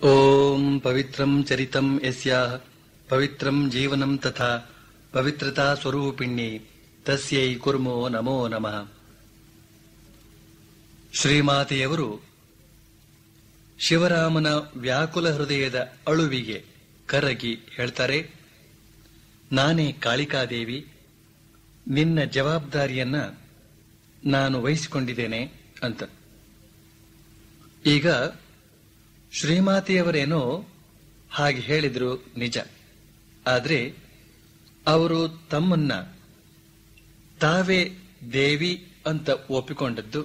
ಓಂ ಪವಿತ್ರಂ ಚರಿತಂ ಯಸ್ಯಾಃ ಪವಿತ್ರಂ ಜೀವನಂ ತಥಾ ಪವಿತ್ರತಾ ಸ್ವರೂಪಿಣ್ಯೈ ತಸ್ಯೈ ಕುರ್ಮೋ ನಮೋ ನಮಃ ಶ್ರೀಮಾತೆಯವರು ಶಿವರಾಮನ ವ್ಯಾಕುಲ ಹೃದಯದ ಅಳುವಿಗೆ ಕರಗಿ ಹೇಳ್ತಾರೆ ನಾನೇ ಕಾಳಿಕಾದೇವಿ ನಿನ್ನ ಜವಾಬ್ದಾರಿಯನ್ನ ನಾನು ವಹಿಸಿಕೊಂಡಿದ್ದೇನೆ ಅಂತ ಈಗ ಶ್ರೀಮಾತೆಯವರೇನೋ ಹಾಗೆ ಹೇಳಿದ್ರು ನಿಜ ಆದ್ರೆ ಅವರು ತಮ್ಮನ್ನ ತಾವೇ ದೇವಿ ಅಂತ ಒಪ್ಪಿಕೊಂಡದ್ದು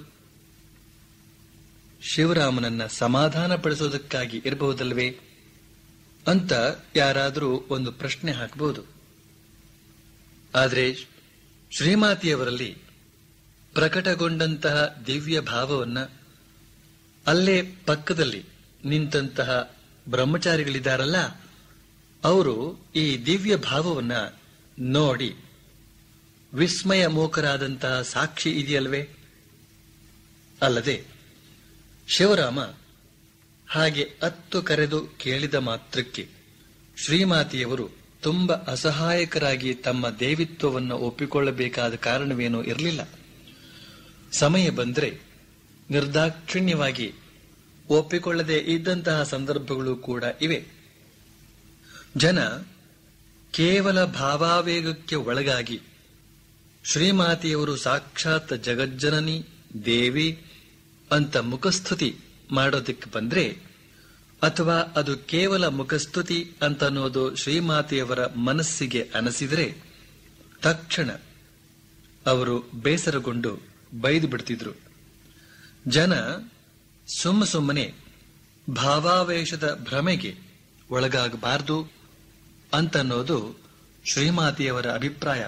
ಶಿವರಾಮನನ್ನ ಸಮಾಧಾನ ಪಡಿಸೋದಕ್ಕಾಗಿ ಇರಬಹುದಲ್ವೇ ಅಂತ ಯಾರಾದರೂ ಒಂದು ಪ್ರಶ್ನೆ ಹಾಕಬಹುದು ಆದರೆ ಶ್ರೀಮಾತೆಯವರಲ್ಲಿ ಪ್ರಕಟಗೊಂಡಂತಹ ದಿವ್ಯ ಭಾವವನ್ನ ಅಲ್ಲೇ ಪಕ್ಕದಲ್ಲಿ ನಿಂತಹ ಬ್ರಹ್ಮಚಾರಿಗಳಿದ್ದಾರಲ್ಲ ಅವರು ಈ ದಿವ್ಯ ಭಾವವನ್ನ ನೋಡಿ ವಿಸ್ಮಯ ಮೂಕರಾದಂತಹ ಸಾಕ್ಷಿ ಇದೆಯಲ್ವೇ ಅಲ್ಲದೆ ಶಿವರಾಮ ಹಾಗೆ ಅತ್ತು ಕರೆದು ಕೇಳಿದ ಮಾತ್ರಕ್ಕೆ ಶ್ರೀಮಾತೆಯವರು ತುಂಬ ಅಸಹಾಯಕರಾಗಿ ತಮ್ಮ ದೇವಿತ್ವವನ್ನು ಒಪ್ಪಿಕೊಳ್ಳಬೇಕಾದ ಕಾರಣವೇನೂ ಇರಲಿಲ್ಲ ಸಮಯ ಬಂದರೆ ನಿರ್ದಾಕ್ಷಿಣ್ಯವಾಗಿ ಒಪ್ಪಿಕೊಳ್ಳದೆ ಇದ್ದಂತಹ ಸಂದರ್ಭಗಳು ಕೂಡ ಇವೆ ಜನ ಕೇವಲ ಭಾವಾವೇಗಕ್ಕೆ ಒಳಗಾಗಿ ಶ್ರೀಮಾತೆಯವರು ಸಾಕ್ಷಾತ್ ಜಗಜ್ಜನನಿ ದೇವಿ ಅಂತ ಮುಖಸ್ತುತಿ ಮಾಡೋದಕ್ಕೆ ಬಂದ್ರೆ ಅಥವಾ ಅದು ಕೇವಲ ಮುಖಸ್ತುತಿ ಅಂತ ಅನ್ನೋದು ಶ್ರೀಮಾತೆಯವರ ಮನಸ್ಸಿಗೆ ಅನಸಿದರೆ ತಕ್ಷಣ ಅವರು ಬೇಸರಗೊಂಡು ಬೈದು ಬಿಡ್ತಿದ್ರು ಜನ ಸುಮ್ಮ ಸುಮ್ಮನೆ ಭಾವಾವೇಶದ ಭ್ರಮೆಗೆ ಒಳಗಾಗಬಾರದು ಅಂತನ್ನೋದು ಶ್ರೀಮಾತೆಯವರ ಅಭಿಪ್ರಾಯ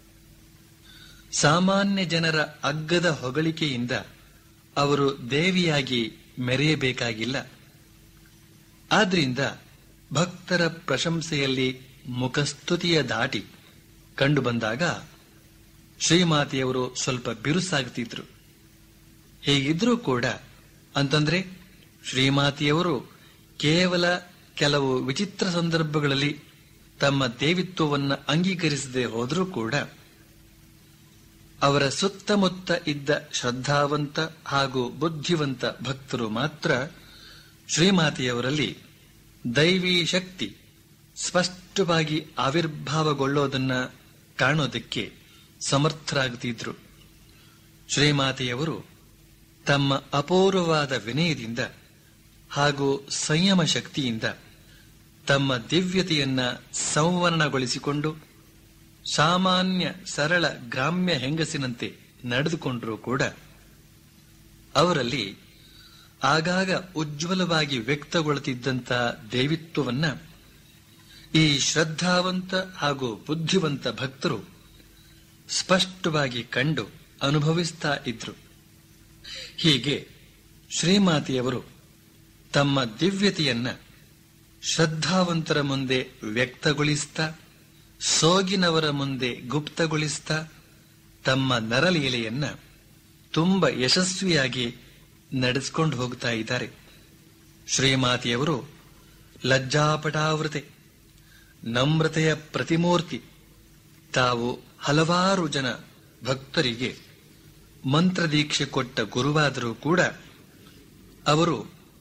ಸಾಮಾನ್ಯ ಜನರ ಅಗ್ಗದ ಹೊಗಳಿಕೆಯಿಂದ ಅವರು ದೇವಿಯಾಗಿ ಮೆರೆಯಬೇಕಾಗಿಲ್ಲ ಆದ್ರಿಂದ ಭಕ್ತರ ಪ್ರಶಂಸೆಯಲ್ಲಿ ಮುಖಸ್ತುತಿಯ ದಾಟಿ ಕಂಡು ಬಂದಾಗ ಶ್ರೀಮಾತೆಯವರು ಸ್ವಲ್ಪ ಬಿರುಸಾಗ್ತಿದ್ರು ಹೀಗಿದ್ರೂ ಕೂಡ ಅಂತಂದ್ರೆ ಶ್ರೀಮಾತೆಯವರು ಕೇವಲ ಕೆಲವು ವಿಚಿತ್ರ ಸಂದರ್ಭಗಳಲ್ಲಿ ತಮ್ಮ ದೇವಿತ್ವವನ್ನು ಅಂಗೀಕರಿಸದೆ ಹೋದರೂ ಕೂಡ ಅವರ ಸುತ್ತಮುತ್ತ ಇದ್ದ ಶ್ರದ್ಧಾವಂತ ಹಾಗೂ ಬುದ್ಧಿವಂತ ಭಕ್ತರು ಮಾತ್ರ ಶ್ರೀಮಾತೆಯವರಲ್ಲಿ ದೈವಿ ಶಕ್ತಿ ಸ್ಪಷ್ಟವಾಗಿ ಆವಿರ್ಭಾವಗೊಳ್ಳೋದನ್ನ ಕಾಣೋದಕ್ಕೆ ಸಮರ್ಥರಾಗ್ತಿದ್ರು ಶ್ರೀಮಾತೆಯವರು ತಮ್ಮ ಅಪೂರ್ವವಾದ ವಿನಯದಿಂದ ಹಾಗೂ ಸಂಯಮ ಶಕ್ತಿಯಿಂದ ತಮ್ಮ ದಿವ್ಯತೆಯನ್ನ ಸಂವರಣಗೊಳಿಸಿಕೊಂಡು ಸಾಮಾನ್ಯ ಸರಳ ಗ್ರಾಮ್ಯ ಹೆಂಗಸಿನಂತೆ ನಡೆದುಕೊಂಡರೂ ಕೂಡ ಅವರಲ್ಲಿ ಆಗಾಗ ಉಜ್ವಲವಾಗಿ ವ್ಯಕ್ತಗೊಳ್ಳುತ್ತಿದ್ದಂತಹ ದೇವಿತ್ವವನ್ನ ಈ ಶ್ರದ್ಧಾವಂತ ಹಾಗೂ ಬುದ್ಧಿವಂತ ಭಕ್ತರು ಸ್ಪಷ್ಟವಾಗಿ ಕಂಡು ಅನುಭವಿಸ್ತಾ ಇದ್ರು ಹೀಗೆ ಶ್ರೀಮಾತೆಯವರು ತಮ್ಮ ದಿವ್ಯತೆಯನ್ನ ಶ್ರದ್ಧಾವಂತರ ಮುಂದೆ ವ್ಯಕ್ತಗೊಳಿಸ್ತಾ ಸೋಗಿನವರ ಮುಂದೆ ಗುಪ್ತಗೊಳಿಸ್ತಾ ತಮ್ಮ ನರಲೀಲೆಯನ್ನ ತುಂಬ ಯಶಸ್ವಿಯಾಗಿ ನಡೆಸಿಕೊಂಡು ಹೋಗ್ತಾ ಇದ್ದಾರೆ ಶ್ರೀಮಾತೆಯವರು ಲಜ್ಜಾಪಟಾವೃತೆ ನಮ್ರತೆಯ ಪ್ರತಿಮೂರ್ತಿ ತಾವು ಹಲವಾರು ಜನ ಭಕ್ತರಿಗೆ ಮಂತ್ರದೀಕ್ಷೆ ಕೊಟ್ಟ ಗುರುವಾದರೂ ಕೂಡ ಅವರು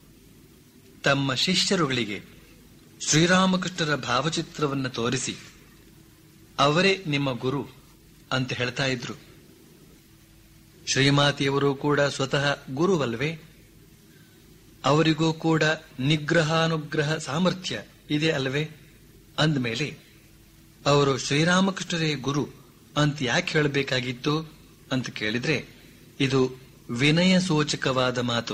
ತಮ್ಮ ಶಿಷ್ಯರುಗಳಿಗೆ ಶ್ರೀರಾಮಕೃಷ್ಣರ ಭಾವಚಿತ್ರವನ್ನು ತೋರಿಸಿ ಅವರೇ ನಿಮ್ಮ ಗುರು ಅಂತ ಹೇಳ್ತಾ ಇದ್ರು ಶ್ರೀಮಾತೆಯವರು ಕೂಡ ಸ್ವತಃ ಗುರುವಲ್ವೇ ಅವರಿಗೂ ಕೂಡ ನಿಗ್ರಹಾನುಗ್ರಹ ಸಾಮರ್ಥ್ಯ ಇದೆ ಅಲ್ವೇ ಅಂದಮೇಲೆ ಅವರು ಶ್ರೀರಾಮಕೃಷ್ಣರೇ ಗುರು ಅಂತ ಯಾಕೆ ಹೇಳಬೇಕಾಗಿತ್ತು ಅಂತ ಕೇಳಿದ್ರೆ ಇದು ವಿನಯ ಸೂಚಕವಾದ ಮಾತು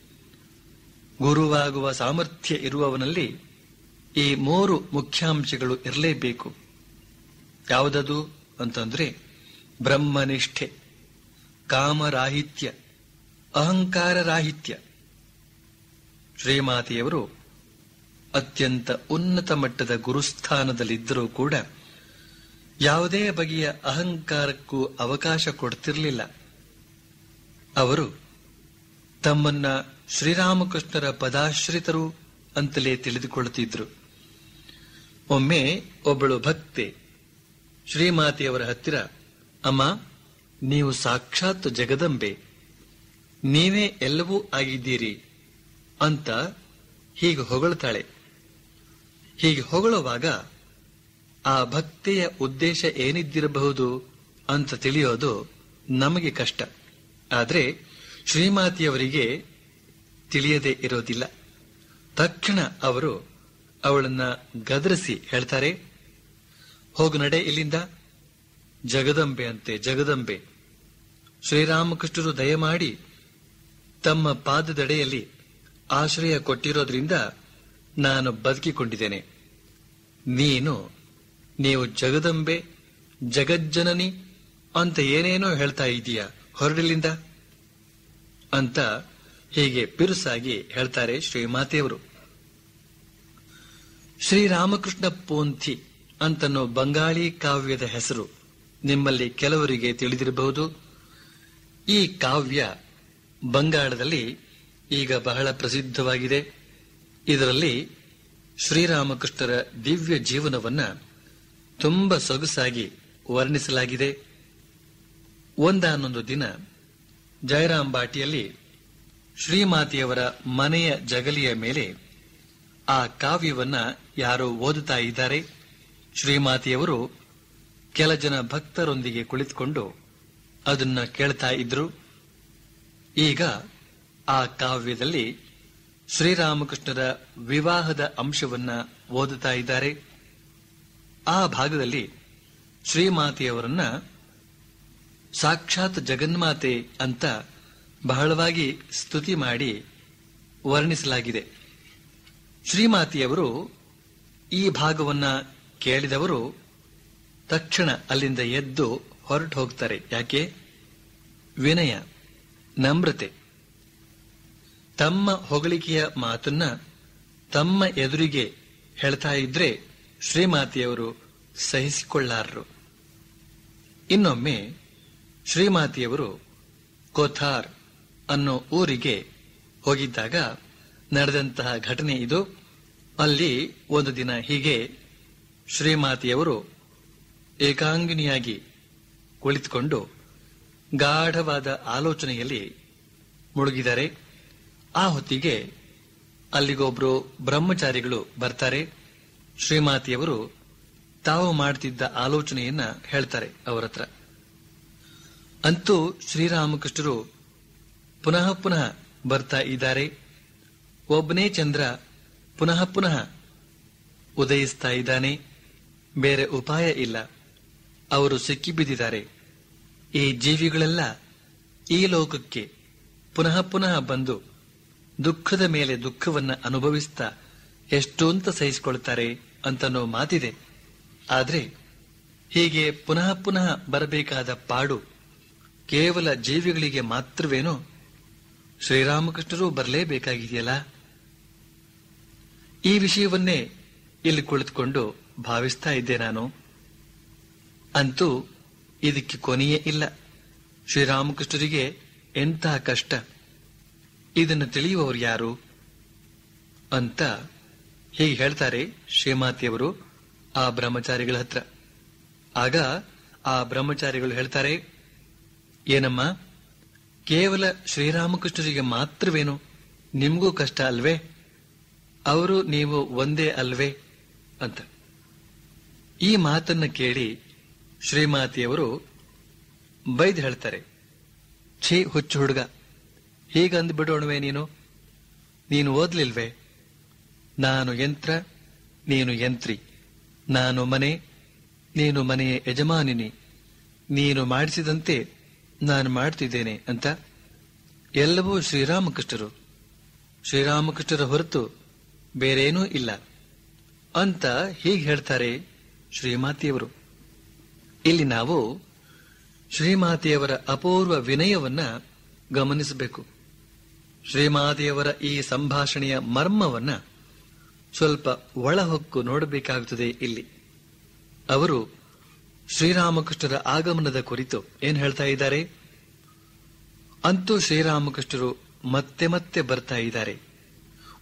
ಗುರುವಾಗುವ ಸಾಮರ್ಥ್ಯ ಇರುವವನಲ್ಲಿ ಈ ಮೂರು ಮುಖ್ಯಾಂಶಗಳು ಇರಲೇಬೇಕು ಯಾವುದದು ಅಂತಂದ್ರೆ ಬ್ರಹ್ಮನಿಷ್ಠೆ ಕಾಮರಾಹಿತ್ಯ ಅಹಂಕಾರ ರಾಹಿತ್ಯ ಶ್ರೀಮಾತೆಯವರು ಅತ್ಯಂತ ಉನ್ನತ ಮಟ್ಟದ ಗುರುಸ್ಥಾನದಲ್ಲಿದ್ದರೂ ಕೂಡ ಯಾವುದೇ ಬಗೆಯ ಅಹಂಕಾರಕ್ಕೂ ಅವಕಾಶ ಕೊಡ್ತಿರಲಿಲ್ಲ ಅವರು ತಮ್ಮನ್ನ ಶ್ರೀರಾಮಕೃಷ್ಣರ ಪದಾಶ್ರಿತರು ಅಂತಲೇ ತಿಳಿದುಕೊಳ್ಳುತ್ತಿದ್ರು ಒಮ್ಮೆ ಒಬ್ಬಳು ಭಕ್ತೆ ಶ್ರೀಮಾತೆಯವರ ಹತ್ತಿರ ಅಮ್ಮ ನೀವು ಸಾಕ್ಷಾತ್ ಜಗದಂಬೆ ನೀವೇ ಎಲ್ಲವೂ ಆಗಿದ್ದೀರಿ ಅಂತ ಹೀಗೆ ಹೊಗಳುತ್ತಾಳೆ ಹೀಗೆ ಹೊಗಳುವಾಗ ಆ ಭಕ್ತಿಯ ಉದ್ದೇಶ ಏನಿದ್ದಿರಬಹುದು ಅಂತ ತಿಳಿಯೋದು ನಮಗೆ ಕಷ್ಟ ಆದರೆ ಶ್ರೀಮಾತಿಯವರಿಗೆ ತಿಳಿಯದೇ ಇರೋದಿಲ್ಲ ತಕ್ಷಣ ಅವರು ಅವಳನ್ನ ಗದರಿಸಿ ಹೇಳ್ತಾರೆ ಹೋಗು ನಡೆ ಇಲ್ಲಿಂದ ಜಗದಂಬೆ ಅಂತೆ ಜಗದಂಬೆ ಶ್ರೀರಾಮಕೃಷ್ಣರು ದಯಮಾಡಿ ತಮ್ಮ ಪಾದದಡೆಯಲ್ಲಿ ಆಶ್ರಯ ಕೊಟ್ಟಿರೋದ್ರಿಂದ ನಾನು ಬದುಕಿಕೊಂಡಿದ್ದೇನೆ ನೀನು ನೀವು ಜಗದಂಬೆ ಜಗಜ್ಜನನಿ ಅಂತ ಏನೇನೋ ಹೇಳ್ತಾ ಇದೀಯ ಹೊರಡಿಲಿಂದ ಅಂತ ಹೀಗೆ ಪಿರುಸಾಗಿ ಹೇಳ್ತಾರೆ ಶ್ರೀಮಾತೆಯವರು ಶ್ರೀರಾಮಕೃಷ್ಣ ಪೋಂಥಿ ಅಂತನೋ ಬಂಗಾಳಿ ಕಾವ್ಯದ ಹೆಸರು ನಿಮ್ಮಲ್ಲಿ ಕೆಲವರಿಗೆ ತಿಳಿದಿರಬಹುದು ಈ ಕಾವ್ಯ ಬಂಗಾಳದಲ್ಲಿ ಈಗ ಬಹಳ ಪ್ರಸಿದ್ಧವಾಗಿದೆ ಇದರಲ್ಲಿ ಶ್ರೀರಾಮಕೃಷ್ಣರ ದಿವ್ಯ ಜೀವನವನ್ನ ತುಂಬ ಸೊಗಸಾಗಿ ವರ್ಣಿಸಲಾಗಿದೆ ಒಂದಾನೊಂದು ದಿನ ಜಯರಾಮ್ ಬಾಟಿಯಲ್ಲಿ ಶ್ರೀಮಾತೆಯವರ ಮನೆಯ ಜಗಲಿಯ ಮೇಲೆ ಆ ಕಾವ್ಯವನ್ನ ಯಾರೋ ಓದುತ್ತಾ ಇದ್ದಾರೆ ಶ್ರೀಮಾತೆಯವರು ಕೆಲ ಜನ ಭಕ್ತರೊಂದಿಗೆ ಕುಳಿತುಕೊಂಡು ಅದನ್ನ ಕೇಳ್ತಾ ಇದ್ರು ಈಗ ಆ ಕಾವ್ಯದಲ್ಲಿ ಶ್ರೀರಾಮಕೃಷ್ಣರ ವಿವಾಹದ ಅಂಶವನ್ನ ಓದುತ್ತಾ ಇದ್ದಾರೆ ಆ ಭಾಗದಲ್ಲಿ ಶ್ರೀಮಾತೆಯವರನ್ನ ಸಾಕ್ಷಾತ್ ಜಗನ್ಮಾತೆ ಅಂತ ಬಹಳವಾಗಿ ಸ್ತುತಿ ಮಾಡಿ ವರ್ಣಿಸಲಾಗಿದೆ ಶ್ರೀಮಾತೆಯವರು ಈ ಭಾಗವನ್ನ ಕೇಳಿದವರು ತಕ್ಷಣ ಅಲ್ಲಿಂದ ಎದ್ದು ಹೊರಟು ಹೋಗ್ತಾರೆ ಯಾಕೆ ವಿನಯ ನಮ್ರತೆ ತಮ್ಮ ಹೊಗಳಿಕೆಯ ಮಾತನ್ನ ತಮ್ಮ ಎದುರಿಗೆ ಹೇಳ್ತಾ ಇದ್ರೆ ಶ್ರೀಮಾತೆಯವರು ಸಹಿಸಿಕೊಳ್ಳಾರರು ಇನ್ನೊಮ್ಮೆ ಶ್ರೀಮಾತೆಯವರು ಕೋಥಾರ್ ಅನ್ನೋ ಊರಿಗೆ ಹೋಗಿದ್ದಾಗ ನಡೆದಂತಹ ಘಟನೆ ಇದು ಅಲ್ಲಿ ಒಂದು ದಿನ ಹೀಗೆ ಶ್ರೀಮಾತೆಯವರು ಏಕಾಂಗಿನಿಯಾಗಿ ಕುಳಿತುಕೊಂಡು ಗಾಢವಾದ ಆಲೋಚನೆಯಲ್ಲಿ ಮುಳುಗಿದ್ದಾರೆ ಆ ಹೊತ್ತಿಗೆ ಅಲ್ಲಿಗೊಬ್ರು ಬ್ರಹ್ಮಚಾರಿಗಳು ಬರ್ತಾರೆ ಶ್ರೀಮಾತೆಯವರು ತಾವು ಮಾಡ್ತಿದ್ದ ಆಲೋಚನೆಯನ್ನ ಹೇಳ್ತಾರೆ ಅವರ ಹತ್ರ ಅಂತೂ ಶ್ರೀರಾಮಕೃಷ್ಣರು ಪುನಃ ಪುನಃ ಬರ್ತಾ ಇದ್ದಾರೆ ಒಬ್ಬನೇ ಚಂದ್ರ ಪುನಃ ಪುನಃ ಉದಯಿಸ್ತಾ ಇದ್ದಾನೆ ಬೇರೆ ಉಪಾಯ ಇಲ್ಲ ಅವರು ಸಿಕ್ಕಿಬಿದ್ದಿದ್ದಾರೆ ಈ ಜೀವಿಗಳೆಲ್ಲ ಈ ಲೋಕಕ್ಕೆ ಪುನಃ ಪುನಃ ಬಂದು ದುಃಖದ ಮೇಲೆ ದುಃಖವನ್ನ ಅನುಭವಿಸ್ತಾ ಎಷ್ಟೊಂತ ಸಹಿಸಿಕೊಳ್ತಾರೆ ಅಂತನೋ ಮಾತಿದೆ ಆದ್ರೆ ಹೀಗೆ ಪುನಃ ಪುನಃ ಬರಬೇಕಾದ ಪಾಡು ಕೇವಲ ಜೀವಿಗಳಿಗೆ ಮಾತ್ರವೇನೋ ಶ್ರೀರಾಮಕೃಷ್ಣರು ಬರಲೇಬೇಕಾಗಿದೆಯಲ್ಲ ಈ ವಿಷಯವನ್ನೇ ಇಲ್ಲಿ ಕುಳಿತುಕೊಂಡು ಭಾವಿಸ್ತಾ ಇದ್ದೆ ನಾನು ಅಂತೂ ಇದಕ್ಕೆ ಕೊನೆಯೇ ಇಲ್ಲ ಶ್ರೀರಾಮಕೃಷ್ಣರಿಗೆ ಎಂತಹ ಕಷ್ಟ ಇದನ್ನು ತಿಳಿಯುವವರು ಯಾರು ಅಂತ ಹೀಗೆ ಹೇಳ್ತಾರೆ ಶ್ರೀಮಾತಿಯವರು ಆ ಬ್ರಹ್ಮಚಾರಿಗಳ ಹತ್ರ ಆಗ ಆ ಬ್ರಹ್ಮಚಾರಿಗಳು ಹೇಳ್ತಾರೆ ಏನಮ್ಮ ಕೇವಲ ಶ್ರೀರಾಮಕೃಷ್ಣರಿಗೆ ಮಾತ್ರವೇನು ನಿಮಗೂ ಕಷ್ಟ ಅಲ್ವೇ ಅವರು ನೀವು ಒಂದೇ ಅಲ್ವೇ ಅಂತ ಈ ಮಾತನ್ನ ಕೇಳಿ ಶ್ರೀಮಾತಿಯವರು ಬೈದ್ ಹೇಳ್ತಾರೆ ಛೀ ಹುಚ್ಚು ಹುಡುಗ ಹೀಗಂದ್ ಬಿಡೋಣವೇ ನೀನು ನೀನು ಓದ್ಲಿಲ್ವೇ ನಾನು ಯಂತ್ರ ನೀನು ಯಂತ್ರಿ ನಾನು ಮನೆ ನೀನು ಮನೆಯ ಯಜಮಾನಿನಿ ನೀನು ಮಾಡಿಸಿದಂತೆ ನಾನು ಮಾಡ್ತಿದ್ದೇನೆ ಅಂತ ಎಲ್ಲವೂ ಶ್ರೀರಾಮಕೃಷ್ಣರು ಶ್ರೀರಾಮಕೃಷ್ಣರ ಹೊರತು ಬೇರೇನೂ ಇಲ್ಲ ಅಂತ ಹೀಗೆ ಹೇಳ್ತಾರೆ ಶ್ರೀಮಾತೆಯವರು ಇಲ್ಲಿ ನಾವು ಶ್ರೀಮಾತೆಯವರ ಅಪೂರ್ವ ವಿನಯವನ್ನ ಗಮನಿಸಬೇಕು ಶ್ರೀಮಾತೆಯವರ ಈ ಸಂಭಾಷಣೆಯ ಮರ್ಮವನ್ನ ಸ್ವಲ್ಪ ಒಳಹೊಕ್ಕು ನೋಡಬೇಕಾಗುತ್ತದೆ ಇಲ್ಲಿ ಅವರು ಶ್ರೀರಾಮಕೃಷ್ಣರ ಆಗಮನದ ಕುರಿತು ಏನ್ ಹೇಳ್ತಾ ಇದ್ದಾರೆ ಅಂತೂ ಶ್ರೀರಾಮಕೃಷ್ಣರು ಮತ್ತೆ ಮತ್ತೆ ಬರ್ತಾ ಇದ್ದಾರೆ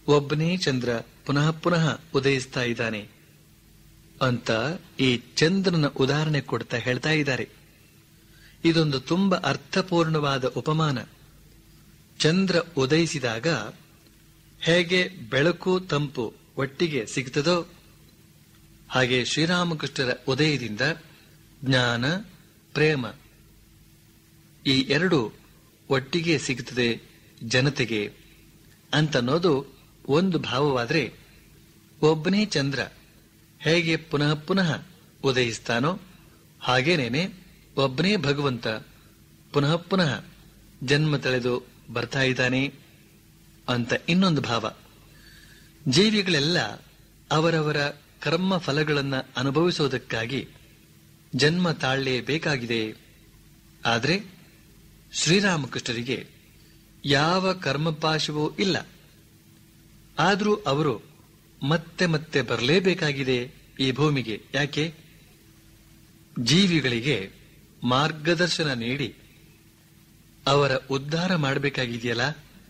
ಒಬ್ಬನೇ ಚಂದ್ರ ಪುನಃ ಪುನಃ ಉದಯಿಸ್ತಾ ಇದ್ದಾನೆ ಅಂತ ಈ ಚಂದ್ರನ ಉದಾಹರಣೆ ಕೊಡ್ತಾ ಹೇಳ್ತಾ ಇದ್ದಾರೆ ಇದೊಂದು ತುಂಬಾ ಅರ್ಥಪೂರ್ಣವಾದ ಉಪಮಾನ ಚಂದ್ರ ಉದಯಿಸಿದಾಗ ಹೇಗೆ ಬೆಳಕು ತಂಪು ಒಟ್ಟಿಗೆ ಸಿಗ್ತದೋ ಹಾಗೆ ಶ್ರೀರಾಮಕೃಷ್ಣರ ಉದಯದಿಂದ ಜ್ಞಾನ ಪ್ರೇಮ ಈ ಎರಡು ಒಟ್ಟಿಗೆ ಸಿಗುತ್ತದೆ ಜನತೆಗೆ ಅಂತನ್ನೋದು ಒಂದು ಭಾವವಾದ್ರೆ ಒಬ್ಬನೇ ಚಂದ್ರ ಹೇಗೆ ಪುನಃ ಪುನಃ ಉದಯಿಸ್ತಾನೋ ಹಾಗೇನೇನೆ ಒಬ್ಬನೇ ಭಗವಂತ ಪುನಃ ಪುನಃ ಜನ್ಮ ತಳೆದು ಬರ್ತಾ ಇದ್ದಾನೆ ಅಂತ ಇನ್ನೊಂದು ಭಾವ ಜೀವಿಗಳೆಲ್ಲ ಅವರವರ ಕರ್ಮ ಫಲಗಳನ್ನ ಅನುಭವಿಸುವುದಕ್ಕಾಗಿ ಜನ್ಮ ತಾಳಲೇಬೇಕಾಗಿದೆ ಆದರೆ ಶ್ರೀರಾಮಕೃಷ್ಣರಿಗೆ ಯಾವ ಕರ್ಮಪಾಶವೂ ಇಲ್ಲ ಆದರೂ ಅವರು ಮತ್ತೆ ಮತ್ತೆ ಬರಲೇಬೇಕಾಗಿದೆ ಈ ಭೂಮಿಗೆ ಯಾಕೆ ಜೀವಿಗಳಿಗೆ ಮಾರ್ಗದರ್ಶನ ನೀಡಿ ಅವರ ಉದ್ಧಾರ ಮಾಡಬೇಕಾಗಿದೆಯಲ್ಲ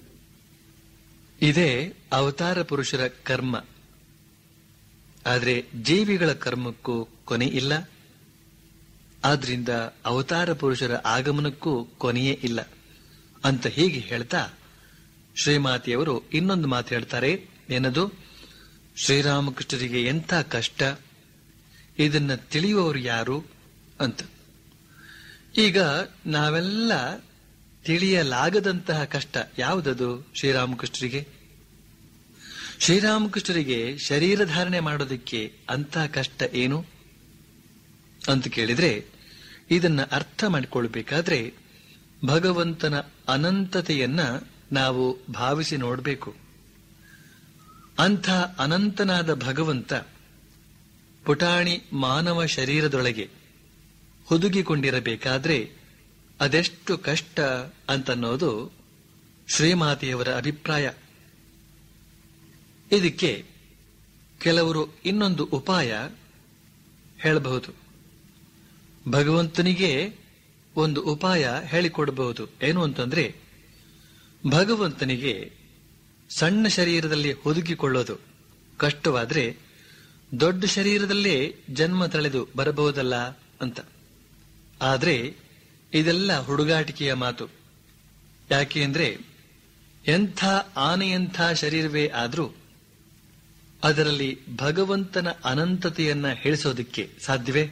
ಇದೇ ಅವತಾರ ಪುರುಷರ ಕರ್ಮ ಆದರೆ ಜೀವಿಗಳ ಕರ್ಮಕ್ಕೂ ಕೊನೆ ಇಲ್ಲ ಆದ್ರಿಂದ ಅವತಾರ ಪುರುಷರ ಆಗಮನಕ್ಕೂ ಕೊನೆಯೇ ಇಲ್ಲ ಅಂತ ಹೀಗೆ ಹೇಳ್ತಾ ಶ್ರೀಮಾತೆಯವರು ಇನ್ನೊಂದು ಮಾತು ಹೇಳ್ತಾರೆ ಏನದು ಶ್ರೀರಾಮಕೃಷ್ಣರಿಗೆ ಎಂಥ ಕಷ್ಟ ಇದನ್ನ ತಿಳಿಯುವವರು ಯಾರು ಅಂತ ಈಗ ನಾವೆಲ್ಲ ತಿಳಿಯಲಾಗದಂತಹ ಕಷ್ಟ ಯಾವುದದು ಶ್ರೀರಾಮಕೃಷ್ಣರಿಗೆ ಶ್ರೀರಾಮಕೃಷ್ಣರಿಗೆ ಶರೀರ ಧಾರಣೆ ಮಾಡೋದಕ್ಕೆ ಅಂತಹ ಕಷ್ಟ ಏನು ಅಂತ ಕೇಳಿದ್ರೆ ಇದನ್ನ ಅರ್ಥ ಮಾಡಿಕೊಳ್ಬೇಕಾದ್ರೆ ಭಗವಂತನ ಅನಂತತೆಯನ್ನ ನಾವು ಭಾವಿಸಿ ನೋಡಬೇಕು ಅಂಥ ಅನಂತನಾದ ಭಗವಂತ ಪುಟಾಣಿ ಮಾನವ ಶರೀರದೊಳಗೆ ಹುದುಗಿಕೊಂಡಿರಬೇಕಾದ್ರೆ ಅದೆಷ್ಟು ಕಷ್ಟ ಅಂತನ್ನೋದು ಶ್ರೀಮಾತೆಯವರ ಅಭಿಪ್ರಾಯ ಇದಕ್ಕೆ ಕೆಲವರು ಇನ್ನೊಂದು ಉಪಾಯ ಹೇಳಬಹುದು ಭಗವಂತನಿಗೆ ಒಂದು ಉಪಾಯ ಹೇಳಿಕೊಡಬಹುದು ಏನು ಅಂತಂದ್ರೆ ಭಗವಂತನಿಗೆ ಸಣ್ಣ ಶರೀರದಲ್ಲಿ ಹುದುಗಿಕೊಳ್ಳೋದು ಕಷ್ಟವಾದ್ರೆ ದೊಡ್ಡ ಶರೀರದಲ್ಲೇ ಜನ್ಮ ತಳೆದು ಬರಬಹುದಲ್ಲ ಅಂತ ಆದ್ರೆ ಇದೆಲ್ಲ ಹುಡುಗಾಟಿಕೆಯ ಮಾತು ಯಾಕೆ ಅಂದ್ರೆ ಎಂಥ ಆನೆಯಂಥ ಶರೀರವೇ ಆದ್ರೂ ಅದರಲ್ಲಿ ಭಗವಂತನ ಅನಂತತೆಯನ್ನ ಹೇಳಿಸೋದಕ್ಕೆ ಸಾಧ್ಯವೇ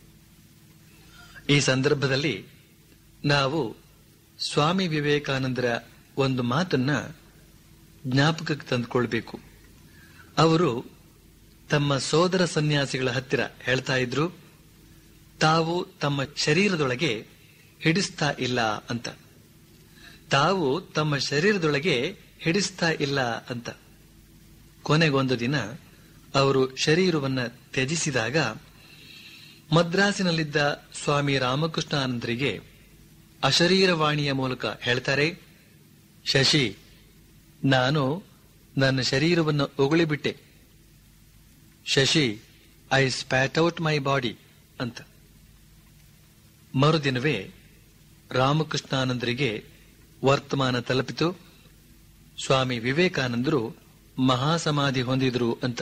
ಈ ಸಂದರ್ಭದಲ್ಲಿ ನಾವು ಸ್ವಾಮಿ ವಿವೇಕಾನಂದರ ಒಂದು ಮಾತನ್ನ ಜ್ಞಾಪಕಕ್ಕೆ ತಂದುಕೊಳ್ಬೇಕು ಅವರು ತಮ್ಮ ಸೋದರ ಸನ್ಯಾಸಿಗಳ ಹತ್ತಿರ ಹೇಳ್ತಾ ಇದ್ರು ತಾವು ತಮ್ಮ ಶರೀರದೊಳಗೆ ಹಿಡಿಸ್ತಾ ಇಲ್ಲ ಅಂತ ತಾವು ತಮ್ಮ ಶರೀರದೊಳಗೆ ಹಿಡಿಸ್ತಾ ಇಲ್ಲ ಅಂತ ಕೊನೆಗೊಂದು ದಿನ ಅವರು ಶರೀರವನ್ನ ತ್ಯಜಿಸಿದಾಗ ಮದ್ರಾಸಿನಲ್ಲಿದ್ದ ಸ್ವಾಮಿ ರಾಮಕೃಷ್ಣಾನಂದರಿಗೆ ಅಶರೀರವಾಣಿಯ ಮೂಲಕ ಹೇಳ್ತಾರೆ ಶಶಿ ನಾನು ನನ್ನ ಶರೀರವನ್ನು ಉಗುಳಿಬಿಟ್ಟೆ Shashi I spat out my body ಅಂತ ಮರುದಿನವೇ ರಾಮಕೃಷ್ಣಾನಂದರಿಗೆ ವರ್ತಮಾನ ತಲುಪಿತು ಸ್ವಾಮಿ ವಿವೇಕಾನಂದರು ಮಹಾಸಮಾಧಿ ಹೊಂದಿದ್ರು ಅಂತ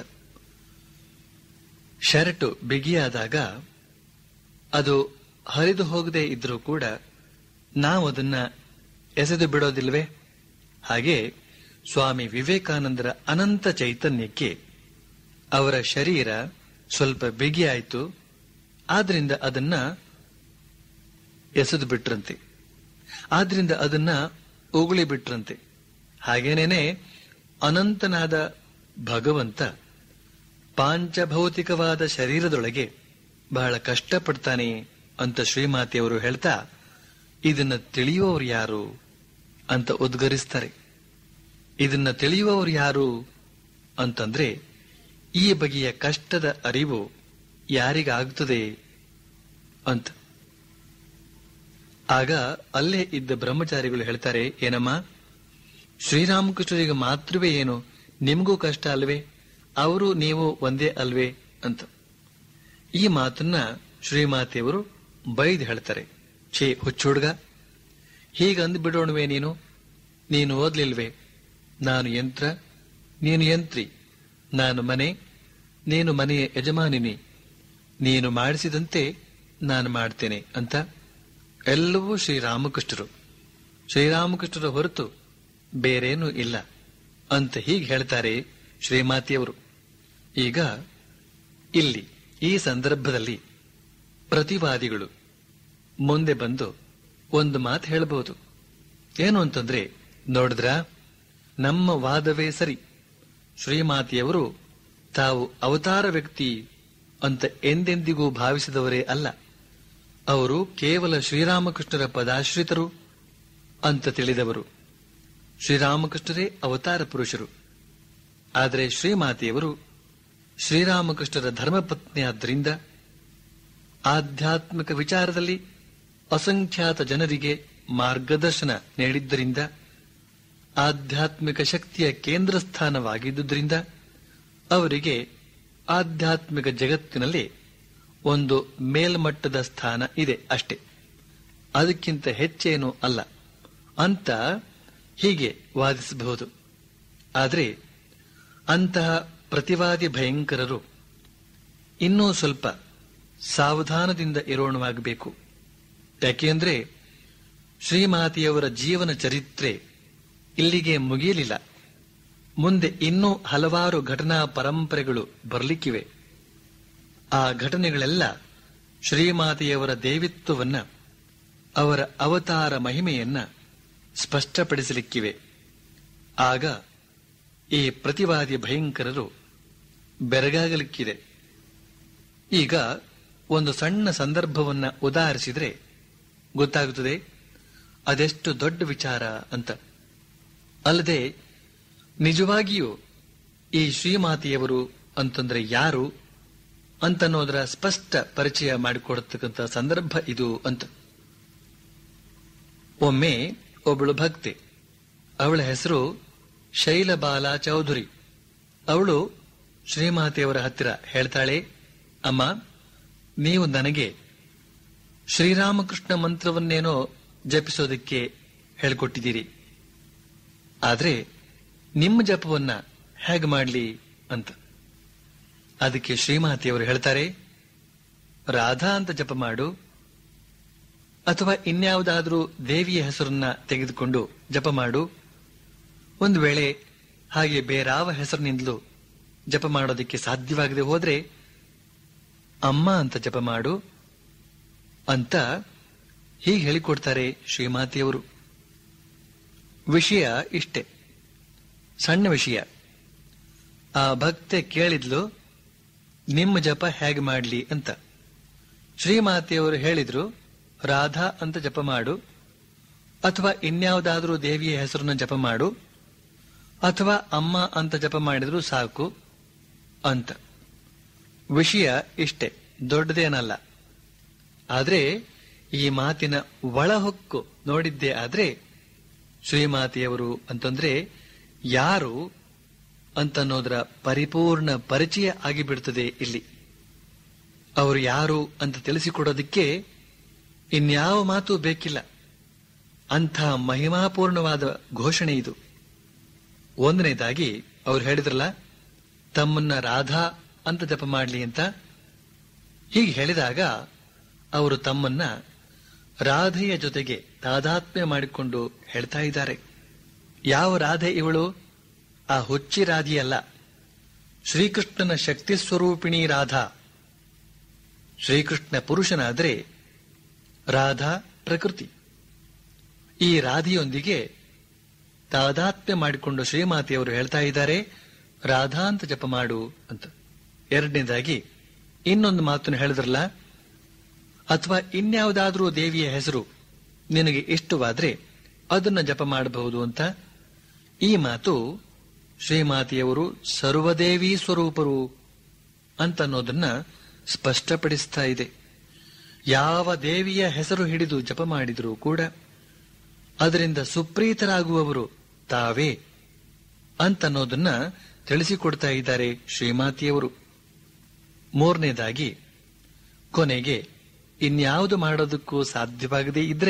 ಶರ್ಟು ಬಿಗಿಯಾದಾಗ ಅದು ಹರಿದು ಹೋಗದೆ ಇದ್ರೂ ಕೂಡ ನಾವು ಅದನ್ನ ಎಸೆದು ಬಿಡೋದಿಲ್ವೇ ಹಾಗೆ ಸ್ವಾಮಿ ವಿವೇಕಾನಂದರ ಅನಂತ ಚೈತನ್ಯಕ್ಕೆ ಅವರ ಶರೀರ ಸ್ವಲ್ಪ ಬಿಗಿಯಾಯಿತು ಆದ್ರಿಂದ ಅದನ್ನ ಎಸೆದು ಬಿಟ್ರಂತೆ ಆದ್ರಿಂದ ಅದನ್ನ ಉಗುಳಿ ಬಿಟ್ರಂತೆ ಹಾಗೇನೇನೆ ಅನಂತನಾದ ಭಗವಂತ ಪಾಂಚಭೌತಿಕವಾದ ಶರೀರದೊಳಗೆ ಬಹಳ ಕಷ್ಟಪಡ್ತಾನೆ ಅಂತ ಶ್ರೀಮಾತೆಯವರು ಹೇಳ್ತಾ ಇದನ್ನ ತಿಳಿಯುವವರು ಯಾರು ಅಂತ ಉದ್ಗರಿಸ್ತಾರೆ ಇದನ್ನ ತಿಳಿಯುವವರು ಯಾರು ಅಂತಂದ್ರೆ ಈ ಬಗೆಯ ಕಷ್ಟದ ಅರಿವು ಯಾರಿಗಾಗುತ್ತದೆ ಅಂತ ಆಗ ಅಲ್ಲೇ ಇದ್ದ ಬ್ರಹ್ಮಚಾರಿಗಳು ಹೇಳ್ತಾರೆ ಏನಮ್ಮ ಶ್ರೀರಾಮಕೃಷ್ಣರಿಗೆ ಮಾತ್ರವೇ ಏನು ನಿಮಗೂ ಕಷ್ಟ ಅಲ್ವೇ ಅವರು ನೀವು ಒಂದೇ ಅಲ್ವೇ ಅಂತ ಈ ಮಾತನ್ನ ಶ್ರೀಮಾತೆಯವರು ಬೈದು ಹೇಳ್ತಾರೆ ಛೇ ಹುಚ್ಚುಡ್ಗ ಹೀಗಂದು ಬಿಡೋಣವೇ ನೀನು ನೀನು ಓದ್ಲಿಲ್ವೇ ನಾನು ಯಂತ್ರ ನೀನು ಯಂತ್ರಿ ನಾನು ಮನೆ ನೀನು ಮನೆಯ ಯಜಮಾನಿನಿ ನೀನು ಮಾಡಿಸಿದಂತೆ ನಾನು ಮಾಡ್ತೇನೆ ಅಂತ ಎಲ್ಲವೂ ಶ್ರೀರಾಮಕೃಷ್ಣರು ಶ್ರೀರಾಮಕೃಷ್ಣರ ಹೊರತು ಬೇರೇನೂ ಇಲ್ಲ ಅಂತ ಹೀಗೆ ಹೇಳ್ತಾರೆ ಶ್ರೀಮಾತಿಯವರು ಈಗ ಇಲ್ಲಿ ಈ ಸಂದರ್ಭದಲ್ಲಿ ಪ್ರತಿವಾದಿಗಳು ಮುಂದೆ ಬಂದು ಒಂದು ಮಾತು ಹೇಳಬಹುದು ಏನು ಅಂತಂದ್ರೆ ನೋಡಿದ್ರ ನಮ್ಮ ವಾದವೇ ಸರಿ ಶ್ರೀಮಾತಿಯವರು ತಾವು ಅವತಾರ ವ್ಯಕ್ತಿ ಅಂತ ಎಂದೆಂದಿಗೂ ಭಾವಿಸಿದವರೇ ಅಲ್ಲ ಅವರು ಕೇವಲ ಶ್ರೀರಾಮಕೃಷ್ಣರ ಪದಾಶ್ರಿತರು ಅಂತ ತಿಳಿದವರು ಶ್ರೀರಾಮಕೃಷ್ಣರೇ ಅವತಾರ ಪುರುಷರು ಆದರೆ ಶ್ರೀಮಾತೆಯವರು ಶ್ರೀರಾಮಕೃಷ್ಣರ ಧರ್ಮಪತ್ನಿಯಾದ್ದರಿಂದ ಆಧ್ಯಾತ್ಮಿಕ ವಿಚಾರದಲ್ಲಿ ಅಸಂಖ್ಯಾತ ಜನರಿಗೆ ಮಾರ್ಗದರ್ಶನ ನೀಡಿದ್ದರಿಂದ ಆಧ್ಯಾತ್ಮಿಕ ಶಕ್ತಿಯ ಕೇಂದ್ರ ಸ್ಥಾನವಾಗಿದ್ದುದರಿಂದ ಅವರಿಗೆ ಆಧ್ಯಾತ್ಮಿಕ ಜಗತ್ತಿನಲ್ಲಿ ಒಂದು ಮೇಲ್ಮಟ್ಟದ ಸ್ಥಾನ ಇದೆ ಅಷ್ಟೇ ಅದಕ್ಕಿಂತ ಹೆಚ್ಚೇನೂ ಅಲ್ಲ ಅಂತ ಹೀಗೆ ವಾದಿಸಬಹುದು ಆದರೆ ಅಂತಹ ಪ್ರತಿವಾದಿ ಭಯಂಕರರು ಇನ್ನೂ ಸ್ವಲ್ಪ ಸಾವಧಾನದಿಂದ ಇರೋಣವಾಗಬೇಕು ಯಾಕೆಂದ್ರೆ ಶ್ರೀಮಾತೆಯವರ ಜೀವನ ಚರಿತ್ರೆ ಇಲ್ಲಿಗೆ ಮುಗಿಯಲಿಲ್ಲ ಮುಂದೆ ಇನ್ನೂ ಹಲವಾರು ಘಟನಾ ಪರಂಪರೆಗಳು ಬರಲಿಕ್ಕಿವೆ ಆ ಘಟನೆಗಳೆಲ್ಲ ಶ್ರೀಮಾತೆಯವರ ದೇವಿತ್ವವನ್ನ ಅವರ ಅವತಾರ ಮಹಿಮೆಯನ್ನ ಸ್ಪಷ್ಟಪಡಿಸಲಿಕ್ಕಿವೆ ಆಗ ಈ ಪ್ರತಿವಾದಿ ಭಯಂಕರರು ಬೆರಗಾಗಲಿಕ್ಕಿದೆ ಈಗ ಒಂದು ಸಣ್ಣ ಸಂದರ್ಭವನ್ನ ಉದಾಹರಿಸಿದ್ರೆ ಗೊತ್ತಾಗುತ್ತದೆ ಅದೆಷ್ಟು ದೊಡ್ಡ ವಿಚಾರ ಅಂತ ಅಲ್ಲದೆ ನಿಜವಾಗಿಯೂ ಈ ಶ್ರೀಮಾತೆಯವರು ಅಂತಂದ್ರೆ ಯಾರು ಅಂತನ್ನೋದರ ಸ್ಪಷ್ಟ ಪರಿಚಯ ಮಾಡಿಕೊಡತಕ್ಕಂಥ ಸಂದರ್ಭ ಇದು ಅಂತ ಒಮ್ಮೆ ಒಬ್ಬಳು ಭಕ್ತೆ ಅವಳ ಹೆಸರು ಶೈಲಬಾಲ ಚೌಧುರಿ ಅವಳು ಶ್ರೀಮಾತೆಯವರ ಹತ್ತಿರ ಹೇಳ್ತಾಳೆ ಅಮ್ಮ ನೀವು ನನಗೆ ಶ್ರೀರಾಮಕೃಷ್ಣ ಮಂತ್ರವನ್ನೇನೋ ಜಪಿಸೋದಕ್ಕೆ ಹೇಳ್ಕೊಟ್ಟಿದ್ದೀರಿ ಆದ್ರೆ ನಿಮ್ಮ ಜಪವನ್ನ ಹೇಗೆ ಮಾಡ್ಲಿ ಅಂತ ಅದಕ್ಕೆ ಶ್ರೀಮಾತೆಯವರು ಹೇಳ್ತಾರೆ ರಾಧಾ ಅಂತ ಜಪ ಮಾಡು ಅಥವಾ ಇನ್ಯಾವುದಾದ್ರೂ ದೇವಿಯ ಹೆಸರನ್ನ ತೆಗೆದುಕೊಂಡು ಜಪ ಮಾಡು ಒಂದು ವೇಳೆ ಹಾಗೆ ಬೇರಾವ ಹೆಸರಿನಿಂದಲೂ ಜಪ ಮಾಡೋದಕ್ಕೆ ಸಾಧ್ಯವಾಗದೆ ಹೋದ್ರೆ ಅಮ್ಮ ಅಂತ ಜಪ ಮಾಡು ಅಂತ ಹೀಗೆ ಹೇಳಿಕೊಡ್ತಾರೆ ಶ್ರೀಮಾತೆಯವರು ವಿಷಯ ಇಷ್ಟೆ ಸಣ್ಣ ವಿಷಯ ಆ ಭಕ್ತೆ ಕೇಳಿದ್ಲು ನಿಮ್ಮ ಜಪ ಹೇಗೆ ಮಾಡ್ಲಿ ಅಂತ ಶ್ರೀಮಾತೆಯವರು ಹೇಳಿದ್ರು ರಾಧಾ ಅಂತ ಜಪ ಮಾಡು ಅಥವಾ ಇನ್ಯಾವುದಾದ್ರೂ ದೇವಿಯ ಹೆಸರನ್ನ ಜಪ ಮಾಡು ಅಥವಾ ಅಮ್ಮ ಅಂತ ಜಪ ಮಾಡಿದ್ರು ಸಾಕು ಅಂತ ವಿಷಯ ಇಷ್ಟೆ ದೊಡ್ಡದೇನಲ್ಲ ಆದ್ರೆ ಈ ಮಾತಿನ ಒಳಹೊಕ್ಕು ನೋಡಿದ್ದೇ ಆದ್ರೆ ಶ್ರೀಮಾತೆಯವರು ಅಂತಂದ್ರೆ ಯಾರು ಅಂತನ್ನೋದರ ಪರಿಪೂರ್ಣ ಪರಿಚಯ ಆಗಿಬಿಡ್ತದೆ ಇಲ್ಲಿ ಅವರು ಯಾರು ಅಂತ ತಿಳಿಸಿಕೊಡೋದಕ್ಕೆ ಇನ್ಯಾವ ಮಾತು ಬೇಕಿಲ್ಲ ಅಂಥ ಮಹಿಮಾಪೂರ್ಣವಾದ ಘೋಷಣೆ ಇದು ಒಂದನೇದಾಗಿ ಅವ್ರು ಹೇಳಿದ್ರಲ್ಲ ತಮ್ಮನ್ನ ರಾಧಾ ಅಂತ ಜಪ ಮಾಡ್ಲಿ ಅಂತ ಹೀಗೆ ಹೇಳಿದಾಗ ಅವರು ತಮ್ಮನ್ನ ರಾಧೆಯ ಜೊತೆಗೆ ತಾದಾತ್ಮ್ಯ ಮಾಡಿಕೊಂಡು ಹೇಳ್ತಾ ಇದ್ದಾರೆ ಯಾವ ರಾಧೆ ಇವಳು ಆ ಹುಚ್ಚಿ ರಾಧಿಯಲ್ಲ ಶ್ರೀಕೃಷ್ಣನ ಶಕ್ತಿ ಸ್ವರೂಪಿಣಿ ರಾಧಾ ಶ್ರೀಕೃಷ್ಣ ಪುರುಷನಾದ್ರೆ ರಾಧಾ ಪ್ರಕೃತಿ ಈ ರಾಧಿಯೊಂದಿಗೆ ತಾದಾತ್ಮ್ಯ ಮಾಡಿಕೊಂಡು ಶ್ರೀಮಾತೆಯವರು ಹೇಳ್ತಾ ಇದ್ದಾರೆ ರಾಧಾ ಅಂತ ಜಪ ಮಾಡು ಅಂತ ಎರಡನೇದಾಗಿ ಇನ್ನೊಂದು ಮಾತನ್ನು ಹೇಳಿದ್ರಲ್ಲ ಅಥವಾ ಇನ್ಯಾವುದಾದ್ರೂ ದೇವಿಯ ಹೆಸರು ನಿನಗೆ ಇಷ್ಟವಾದ್ರೆ ಅದನ್ನ ಜಪ ಮಾಡಬಹುದು ಅಂತ ಈ ಮಾತು ಶ್ರೀಮಾತೆಯವರು ಸರ್ವದೇವಿ ಸ್ವರೂಪರು ಅಂತನ್ನೋದನ್ನ ಸ್ಪಷ್ಟಪಡಿಸ್ತಾ ಇದೆ ಯಾವ ದೇವಿಯ ಹೆಸರು ಹಿಡಿದು ಜಪ ಮಾಡಿದರೂ ಕೂಡ ಅದರಿಂದ ಸುಪ್ರೀತರಾಗುವವರು ತಾವೇ ಅಂತನ್ನೋದನ್ನ ತಿಳಿಸಿಕೊಡ್ತಾ ಇದ್ದಾರೆ ಶ್ರೀಮಾತೆಯವರು ಮೂರನೇದಾಗಿ ಕೊನೆಗೆ ಇನ್ಯಾವುದು ಮಾಡೋದಕ್ಕೂ ಸಾಧ್ಯವಾಗದೇ ಇದ್ರೆ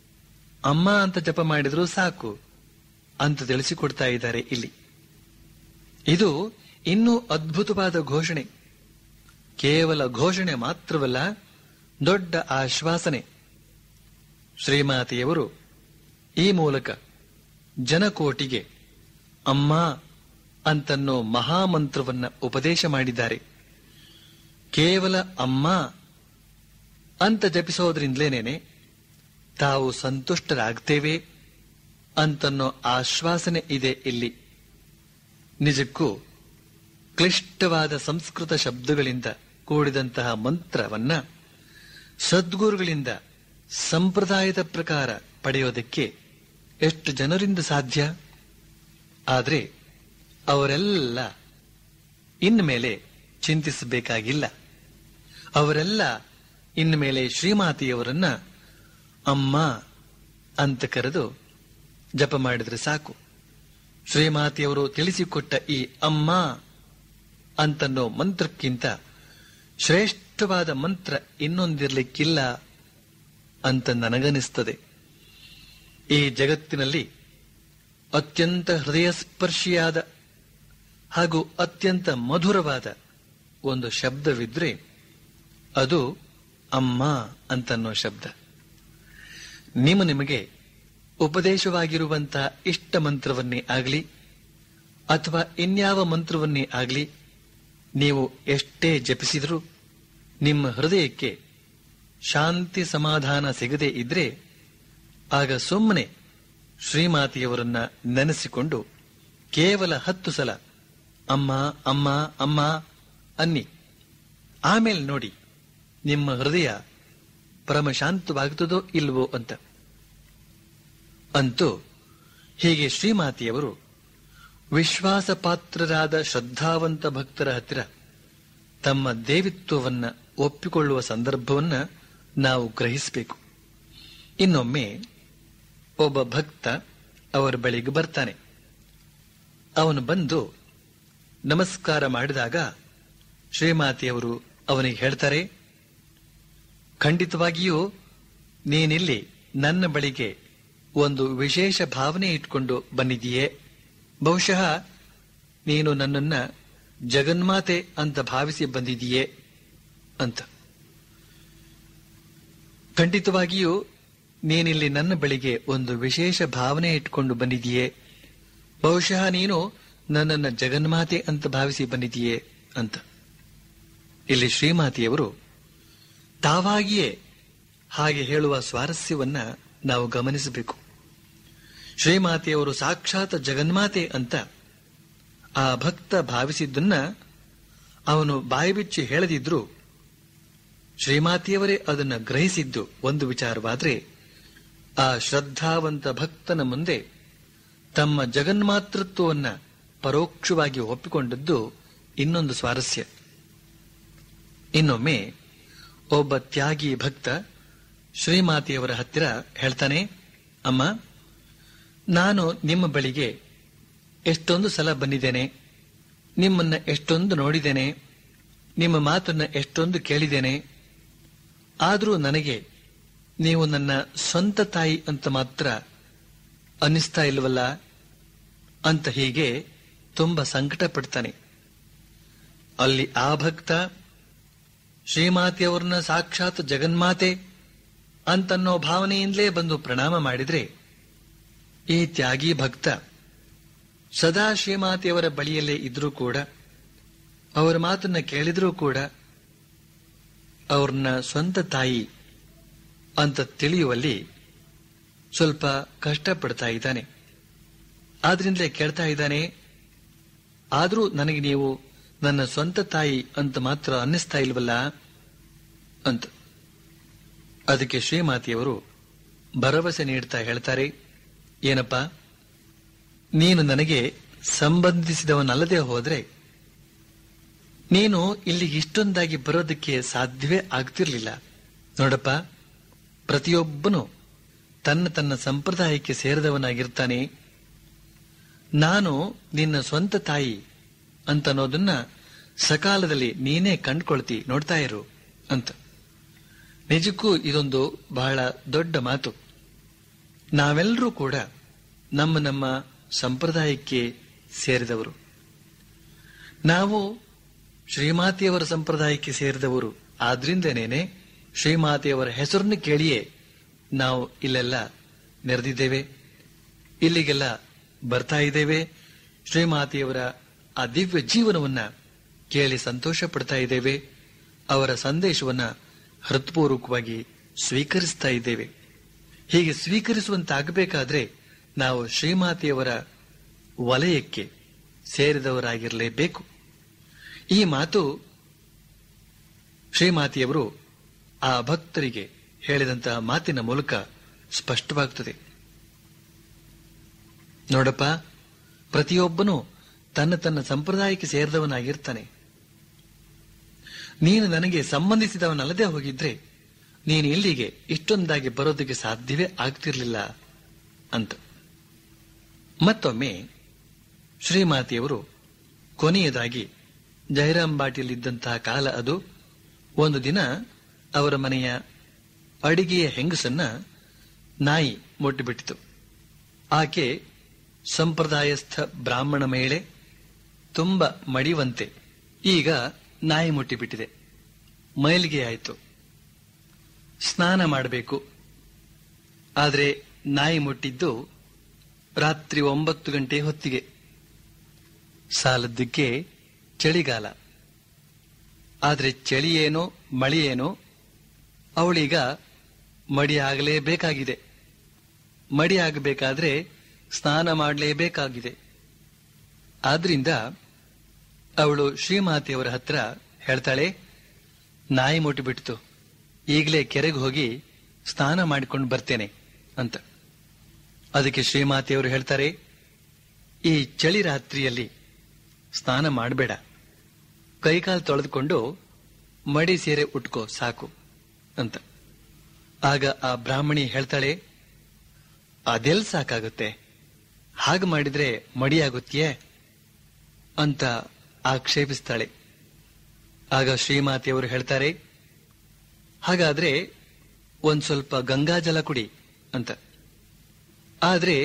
ಅಮ್ಮ ಅಂತ ಜಪ ಮಾಡಿದ್ರೂ ಸಾಕು ಅಂತ ತಿಳಿಸಿಕೊಡ್ತಾ ಇದ್ದಾರೆ ಇಲ್ಲಿ ಇದು ಇನ್ನೂ ಅದ್ಭುತವಾದ ಘೋಷಣೆ ಕೇವಲ ಘೋಷಣೆ ಮಾತ್ರವಲ್ಲ ದೊಡ್ಡ ಆಶ್ವಾಸನೆ ಶ್ರೀಮಾತೆಯವರು ಈ ಮೂಲಕ ಜನಕೋಟಿಗೆ ಅಮ್ಮ ಅಂತನ್ನೋ ಮಹಾಮಂತ್ರವನ್ನ ಉಪದೇಶ ಮಾಡಿದ್ದಾರೆ ಕೇವಲ ಅಮ್ಮ ಅಂತ ಜಪಿಸೋದ್ರಿಂದಲೇನೇನೆ ತಾವು ಸಂತುಷ್ಟರಾಗ್ತೇವೆ ಅಂತನ್ನೋ ಆಶ್ವಾಸನೆ ಇದೆ ಇಲ್ಲಿ ನಿಜಕ್ಕೂ ಕ್ಲಿಷ್ಟವಾದ ಸಂಸ್ಕೃತ ಶಬ್ದಗಳಿಂದ ಕೂಡಿದಂತಹ ಮಂತ್ರವನ್ನ ಸದ್ಗುರುಗಳಿಂದ ಸಂಪ್ರದಾಯದ ಪ್ರಕಾರ ಪಡೆಯೋದಕ್ಕೆ ಎಷ್ಟು ಜನರಿಂದ ಸಾಧ್ಯ ಆದರೆ ಅವರೆಲ್ಲ ಇನ್ಮೇಲೆ ಚಿಂತಿಸಬೇಕಾಗಿಲ್ಲ ಅವರೆಲ್ಲ ಇನ್ಮೇಲೆ ಶ್ರೀಮಾತೆಯವರನ್ನ ಅಮ್ಮ ಅಂತ ಕರೆದು ಜಪ ಮಾಡಿದ್ರೆ ಸಾಕು ಶ್ರೀಮಾತೆಯವರು ತಿಳಿಸಿಕೊಟ್ಟ ಈ ಅಮ್ಮ ಅಂತನ್ನೋ ಮಂತ್ರಕ್ಕಿಂತ ಶ್ರೇಷ್ಠವಾದ ಮಂತ್ರ ಇನ್ನೊಂದಿರ್ಲಿಕ್ಕಿಲ್ಲ ಅಂತ ನನಗನಿಸ್ತದೆ ಈ ಜಗತ್ತಿನಲ್ಲಿ ಅತ್ಯಂತ ಹೃದಯಸ್ಪರ್ಶಿಯಾದ ಹಾಗೂ ಅತ್ಯಂತ ಮಧುರವಾದ ಒಂದು ಶಬ್ದವಿದ್ರೆ ಅದು ಅಮ್ಮ ಅಂತನ್ನೋ ಶಬ್ದ ನಿಮ್ಮ ನಿಮಗೆ ಉಪದೇಶವಾಗಿರುವಂತಹ ಇಷ್ಟ ಮಂತ್ರವನ್ನೇ ಆಗಲಿ ಅಥವಾ ಇನ್ಯಾವ ಮಂತ್ರವನ್ನೇ ಆಗಲಿ ನೀವು ಎಷ್ಟೇ ಜಪಿಸಿದರೂ ನಿಮ್ಮ ಹೃದಯಕ್ಕೆ ಶಾಂತಿ ಸಮಾಧಾನ ಸಿಗದೇ ಇದ್ರೆ ಆಗ ಸುಮ್ಮನೆ ಶ್ರೀಮಾತೆಯವರನ್ನ ನೆನೆಸಿಕೊಂಡು ಕೇವಲ ಹತ್ತು ಸಲ ಅಮ್ಮ ಅಮ್ಮ ಅಮ್ಮ ಅನ್ನಿ ಆಮೇಲೆ ನೋಡಿ ನಿಮ್ಮ ಹೃದಯ ಪರಮ ಶಾಂತವಾಗುತ್ತದೋ ಇಲ್ವೋ ಅಂತ ಅಂತೂ ಹೀಗೆ ಶ್ರೀಮಾತೆಯವರು ವಿಶ್ವಾಸ ಪಾತ್ರರಾದ ಶ್ರದ್ಧಾವಂತ ಭಕ್ತರ ಹತ್ತಿರ ತಮ್ಮ ದೇವಿತ್ವವನ್ನ ಒಪ್ಪಿಕೊಳ್ಳುವ ಸಂದರ್ಭವನ್ನ ನಾವು ಗ್ರಹಿಸಬೇಕು ಇನ್ನೊಮ್ಮೆ ಒಬ್ಬ ಭಕ್ತ ಅವರ ಬಳಿಗೆ ಬರ್ತಾನೆ ಅವನು ಬಂದು ನಮಸ್ಕಾರ ಮಾಡಿದಾಗ ಶ್ರೀಮಾತೆಯವರು ಅವನಿಗೆ ಹೇಳ್ತಾರೆ ಖಂಡಿತವಾಗಿಯೂ ನೀನಿಲ್ಲಿ ನನ್ನ ಬಳಿಗೆ ಒಂದು ವಿಶೇಷ ಭಾವನೆ ಇಟ್ಕೊಂಡು ಬಂದಿದೆಯೇ ಬಹುಶಃ ನೀನು ನನ್ನನ್ನ ಜಗನ್ಮಾತೆ ಅಂತ ಭಾವಿಸಿ ಬಂದಿದೆಯೇ ಅಂತ ಖಂಡಿತವಾಗಿಯೂ ನೀನಿಲ್ಲಿ ನನ್ನ ಬಳಿಗೆ ಒಂದು ವಿಶೇಷ ಭಾವನೆ ಇಟ್ಕೊಂಡು ಬಂದಿದೆಯೇ ಬಹುಶಃ ನೀನು ನನ್ನನ್ನ ಜಗನ್ಮಾತೆ ಅಂತ ಭಾವಿಸಿ ಬಂದಿದೆಯೇ ಅಂತ ಇಲ್ಲಿ ಶ್ರೀಮಾತೆಯವರು ತಾವಾಗಿಯೇ ಹಾಗೆ ಹೇಳುವ ಸ್ವಾರಸ್ಯವನ್ನ ನಾವು ಗಮನಿಸಬೇಕು ಶ್ರೀಮಾತೆಯವರು ಸಾಕ್ಷಾತ್ ಜಗನ್ಮಾತೆ ಅಂತ ಆ ಭಕ್ತ ಭಾವಿಸಿದ್ದನ್ನ ಅವನು ಬಾಯಿಬಿಚ್ಚಿ ಹೇಳದಿದ್ರು ಶ್ರೀಮಾತೆಯವರೇ ಅದನ್ನ ಗ್ರಹಿಸಿದ್ದು ಒಂದು ವಿಚಾರವಾದ್ರೆ ಆ ಶ್ರದ್ಧಾವಂತ ಭಕ್ತನ ಮುಂದೆ ತಮ್ಮ ಜಗನ್ಮಾತೃತ್ವವನ್ನ ಪರೋಕ್ಷವಾಗಿ ಒಪ್ಪಿಕೊಂಡದ್ದು ಇನ್ನೊಂದು ಸ್ವಾರಸ್ಯ ಇನ್ನೊಮ್ಮೆ ಒಬ್ಬ ತ್ಯಾಗಿ ಭಕ್ತ ಶ್ರೀಮಾತೆಯವರ ಹತ್ತಿರ ಹೇಳ್ತಾನೆ ಅಮ್ಮ ನಾನು ನಿಮ್ಮ ಬಳಿಗೆ ಎಷ್ಟೊಂದು ಸಲ ಬಂದಿದ್ದೇನೆ ನಿಮ್ಮನ್ನ ಎಷ್ಟೊಂದು ನೋಡಿದ್ದೇನೆ ನಿಮ್ಮ ಮಾತನ್ನ ಎಷ್ಟೊಂದು ಕೇಳಿದ್ದೇನೆ ಆದರೂ ನನಗೆ ನೀವು ನನ್ನ ಸ್ವಂತ ತಾಯಿ ಅಂತ ಮಾತ್ರ ಅನ್ನಿಸ್ತಾ ಇಲ್ವಲ್ಲ ಅಂತ ಹೀಗೆ ತುಂಬಾ ಸಂಕಟ ಪಡ್ತಾನೆ ಅಲ್ಲಿ ಆ ಭಕ್ತ ಶ್ರೀಮಾತೆಯವ್ರನ್ನ ಸಾಕ್ಷಾತ್ ಜಗನ್ಮಾತೆ ಅಂತನ್ನೋ ಭಾವನೆಯಿಂದಲೇ ಬಂದು ಪ್ರಣಾಮ ಮಾಡಿದ್ರೆ ಈ ತ್ಯಾಗಿ ಭಕ್ತ ಸದಾ ಶ್ರೀಮಾತೆಯವರ ಬಳಿಯಲ್ಲೇ ಇದ್ರೂ ಕೂಡ ಅವರ ಮಾತನ್ನ ಕೇಳಿದ್ರೂ ಕೂಡ ಅವ್ರನ್ನ ಸ್ವಂತ ತಾಯಿ ಅಂತ ತಿಳಿಯುವಲ್ಲಿ ಸ್ವಲ್ಪ ಕಷ್ಟಪಡ್ತಾ ಇದ್ದಾನೆ ಆದ್ರಿಂದಲೇ ಕೇಳ್ತಾ ಇದ್ದಾನೆ ಆದ್ರೂ ನನಗೆ ನೀವು ನನ್ನ ಸ್ವಂತ ತಾಯಿ ಅಂತ ಮಾತ್ರ ಅನ್ನಿಸ್ತಾ ಇಲ್ವಲ್ಲ ಅಂತ ಅದಕ್ಕೆ ಶ್ರೀಮಾತೆಯವರು ಭರವಸೆ ನೀಡ್ತಾ ಹೇಳ್ತಾರೆ ಏನಪ್ಪ ನೀನು ನನಗೆ ಸಂಬಂಧಿಸಿದವನಲ್ಲದೆ ಹೋದ್ರೆ ನೀನು ಇಲ್ಲಿಗೆ ಇಷ್ಟೊಂದಾಗಿ ಬರೋದಕ್ಕೆ ಸಾಧ್ಯವೇ ಆಗ್ತಿರ್ಲಿಲ್ಲ ನೋಡಪ್ಪ ಪ್ರತಿಯೊಬ್ಬನು ತನ್ನ ತನ್ನ ಸಂಪ್ರದಾಯಕ್ಕೆ ಸೇರಿದವನಾಗಿರ್ತಾನೆ ನಾನು ನಿನ್ನ ಸ್ವಂತ ತಾಯಿ ಅಂತನ್ನೋದನ್ನ ಸಕಾಲದಲ್ಲಿ ನೀನೇ ಕಂಡ್ಕೊಳ್ತಿ ನೋಡ್ತಾ ಇರು ಅಂತ ನಿಜಕ್ಕೂ ಇದೊಂದು ಬಹಳ ದೊಡ್ಡ ಮಾತು ನಾವೆಲ್ಲರೂ ಕೂಡ ನಮ್ಮ ನಮ್ಮ ಸಂಪ್ರದಾಯಕ್ಕೆ ಸೇರಿದವರು ನಾವು ಶ್ರೀಮಾತೆಯವರ ಸಂಪ್ರದಾಯಕ್ಕೆ ಸೇರಿದವರು ಆದ್ರಿಂದನೇನೆ ಶ್ರೀಮಾತೆಯವರ ಹೆಸರನ್ನು ಕೇಳಿಯೇ ನಾವು ಇಲ್ಲೆಲ್ಲ ನೆರೆದಿದ್ದೇವೆ ಇಲ್ಲಿಗೆಲ್ಲ ಬರ್ತಾ ಇದ್ದೇವೆ ಶ್ರೀಮಾತೆಯವರ ಆ ದಿವ್ಯ ಜೀವನವನ್ನ ಕೇಳಿ ಸಂತೋಷ ಪಡ್ತಾ ಇದ್ದೇವೆ ಅವರ ಸಂದೇಶವನ್ನ ಹೃತ್ಪೂರ್ವಕವಾಗಿ ಸ್ವೀಕರಿಸ್ತಾ ಇದ್ದೇವೆ ಹೀಗೆ ಸ್ವೀಕರಿಸುವಂತಾಗಬೇಕಾದ್ರೆ ನಾವು ಶ್ರೀಮಾತೆಯವರ ವಲಯಕ್ಕೆ ಸೇರಿದವರಾಗಿರಲೇಬೇಕು ಈ ಮಾತು ಶ್ರೀಮಾತೆಯವರು ಆ ಭಕ್ತರಿಗೆ ಹೇಳಿದಂತಹ ಮಾತಿನ ಮೂಲಕ ಸ್ಪಷ್ಟವಾಗುತ್ತದೆ ನೋಡಪ್ಪ ಪ್ರತಿಯೊಬ್ಬನೂ ತನ್ನ ತನ್ನ ಸಂಪ್ರದಾಯಕ್ಕೆ ಸೇರಿದವನಾಗಿರ್ತಾನೆ ನೀನು ನನಗೆ ಸಂಬಂಧಿಸಿದವನಲ್ಲದೆ ಹೋಗಿದ್ರೆ ನೀನು ಇಲ್ಲಿಗೆ ಇಷ್ಟೊಂದಾಗಿ ಬರೋದಕ್ಕೆ ಸಾಧ್ಯವೇ ಆಗ್ತಿರ್ಲಿಲ್ಲ ಅಂತ ಮತ್ತೊಮ್ಮೆ ಶ್ರೀಮಾತೆಯವರು ಕೊನೆಯದಾಗಿ ಜಯರಾಮ್ ಬಾಟಿಯಲ್ಲಿದ್ದಂತಹ ಕಾಲ ಅದು ಒಂದು ದಿನ ಅವರ ಮನೆಯ ಅಡಿಗೆಯ ಹೆಂಗಸನ್ನ ನಾಯಿ ಮುಟ್ಟಿಬಿಟ್ಟಿತು ಆಕೆ ಸಂಪ್ರದಾಯಸ್ಥ ಬ್ರಾಹ್ಮಣ ಮಹಿಳೆ ತುಂಬ ಮಡಿವಂತೆ ಈಗ ನಾಯಿ ಮುಟ್ಟಿಬಿಟ್ಟಿದೆ ಮೈಲಿಗೆ ಆಯಿತು ಸ್ನಾನ ಮಾಡಬೇಕು ಆದರೆ ನಾಯಿ ಮುಟ್ಟಿದ್ದು ರಾತ್ರಿ ಒಂಬತ್ತು ಗಂಟೆ ಹೊತ್ತಿಗೆ ಸಾಲದ್ದಕ್ಕೆ ಚಳಿಗಾಲ ಆದರೆ ಚಳಿಯೇನೋ ಮಳೆಯೇನೋ ಅವಳೀಗ ಮಡಿ ಆಗಲೇಬೇಕಾಗಿದೆ ಮಡಿ ಆಗಬೇಕಾದ್ರೆ ಸ್ನಾನ ಮಾಡಲೇಬೇಕಾಗಿದೆ ಆದ್ರಿಂದ ಅವಳು ಶ್ರೀಮಾತೆಯವರ ಹತ್ರ ಹೇಳ್ತಾಳೆ ನಾಯಿ ಮುಟ್ಟಿಬಿಡ್ತು ಈಗಲೇ ಕೆರೆಗೆ ಹೋಗಿ ಸ್ನಾನ ಮಾಡಿಕೊಂಡು ಬರ್ತೇನೆ ಅಂತ ಅದಕ್ಕೆ ಶ್ರೀಮಾತೆಯವರು ಹೇಳ್ತಾರೆ ಈ ಚಳಿ ರಾತ್ರಿಯಲ್ಲಿ ಸ್ನಾನ ಮಾಡಬೇಡ ಕೈಕಾಲು ತೊಳೆದುಕೊಂಡು ಮಡಿ ಸೀರೆ ಉಟ್ಕೋ ಸಾಕು ಅಂತ ಆಗ ಆ ಬ್ರಾಹ್ಮಣಿ ಹೇಳ್ತಾಳೆ ಅದೆಲ್ ಸಾಕಾಗುತ್ತೆ ಹಾಗೆ ಮಾಡಿದ್ರೆ ಮಡಿಯಾಗುತ್ತೆಯೇ ಅಂತ ಆಕ್ಷೇಪಿಸ್ತಾಳೆ ಆಗ ಶ್ರೀಮಾತೆಯವರು ಹೇಳ್ತಾರೆ ಹಾಗಾದ್ರೆ ಒಂದ್ ಸ್ವಲ್ಪ ಗಂಗಾಜಲ ಕುಡಿ ಅಂತ ಆದ್ರೆ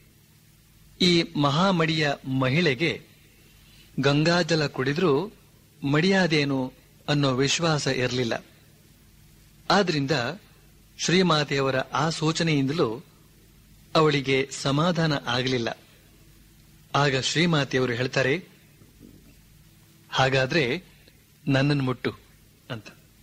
ಈ ಮಹಾಮಡಿಯ ಮಹಿಳೆಗೆ ಗಂಗಾಜಲ ಕುಡಿದ್ರೂ ಮಡಿಯಾದೇನು ಅನ್ನೋ ವಿಶ್ವಾಸ ಇರಲಿಲ್ಲ ಆದ್ರಿಂದ ಶ್ರೀಮಾತೆಯವರ ಆ ಸೂಚನೆಯಿಂದಲೂ ಅವಳಿಗೆ ಸಮಾಧಾನ ಆಗಲಿಲ್ಲ ಆಗ ಶ್ರೀಮಾತೆಯವರು ಹೇಳ್ತಾರೆ ಹಾಗಾದ್ರೆ ನನ್ನನ್ನು ಮುಟ್ಟು ಅಂತ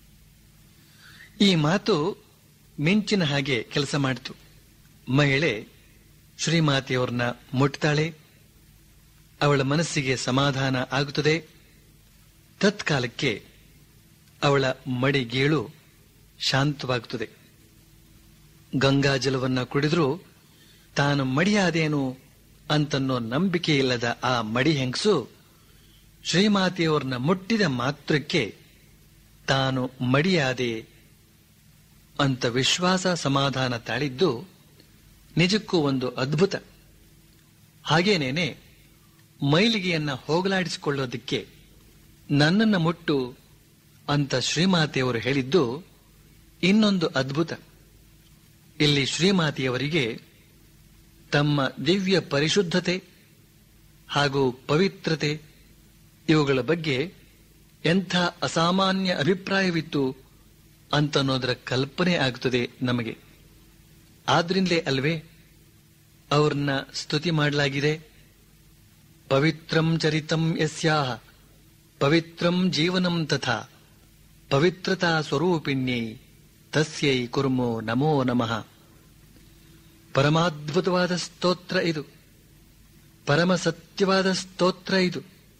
ಈ ಮಾತು ಮಿಂಚಿನ ಹಾಗೆ ಕೆಲಸ ಮಾಡಿತು ಮಹಿಳೆ ಶ್ರೀಮಾತೆಯವ್ರನ್ನ ಮುಟ್ತಾಳೆ ಅವಳ ಮನಸ್ಸಿಗೆ ಸಮಾಧಾನ ಆಗುತ್ತದೆ ತತ್ಕಾಲಕ್ಕೆ ಅವಳ ಮಡಿಗೇಳು ಶಾಂತವಾಗುತ್ತದೆ ಗಂಗಾಜಲವನ್ನ ಕುಡಿದ್ರೂ ತಾನು ಮಡಿಯಾದೇನು ಅಂತನ್ನೋ ನಂಬಿಕೆ ಇಲ್ಲದ ಆ ಮಡಿ ಹೆಂಗಸು ಶ್ರೀಮಾತೆಯವ್ರನ್ನ ಮುಟ್ಟಿದ ಮಾತ್ರಕ್ಕೆ ತಾನು ಮಡಿಯಾದೆ ಅಂತ ವಿಶ್ವಾಸ ಸಮಾಧಾನ ತಾಳಿದ್ದು ನಿಜಕ್ಕೂ ಒಂದು ಅದ್ಭುತ ಹಾಗೇನೇನೆ ಮೈಲಿಗೆಯನ್ನ ಹೋಗಲಾಡಿಸಿಕೊಳ್ಳೋದಕ್ಕೆ ನನ್ನನ್ನ ಮುಟ್ಟು ಅಂತ ಶ್ರೀಮಾತೆಯವರು ಹೇಳಿದ್ದು ಇನ್ನೊಂದು ಅದ್ಭುತ ಇಲ್ಲಿ ಶ್ರೀಮಾತೆಯವರಿಗೆ ತಮ್ಮ ದಿವ್ಯ ಪರಿಶುದ್ಧತೆ ಹಾಗೂ ಪವಿತ್ರತೆ ಇವುಗಳ ಬಗ್ಗೆ ಎಂಥ ಅಸಾಮಾನ್ಯ ಅಭಿಪ್ರಾಯವಿತ್ತು ಅಂತನ್ನೋದರ ಕಲ್ಪನೆ ಆಗುತ್ತದೆ ನಮಗೆ ಆದ್ರಿಂದಲೇ ಅಲ್ವೇ ಅವ್ರನ್ನ ಸ್ತುತಿ ಮಾಡಲಾಗಿದೆ ಪವಿತ್ರಂ ಚರಿತಂ ಯಸ್ಯಾಹ ಪವಿತ್ರಂ ಜೀವನಂ ತಥಾ ಪವಿತ್ರತಾ ಸ್ವರೂಪಿಣ್ಯೈ ತಸ್ಯೈ ಕುರ್ಮೋ ನಮೋ ನಮಃ ಪರಮಾದ್ಭುತವಾದ ಸ್ತೋತ್ರ ಇದು ಪರಮ ಸತ್ಯವಾದ ಸ್ತೋತ್ರ ಇದು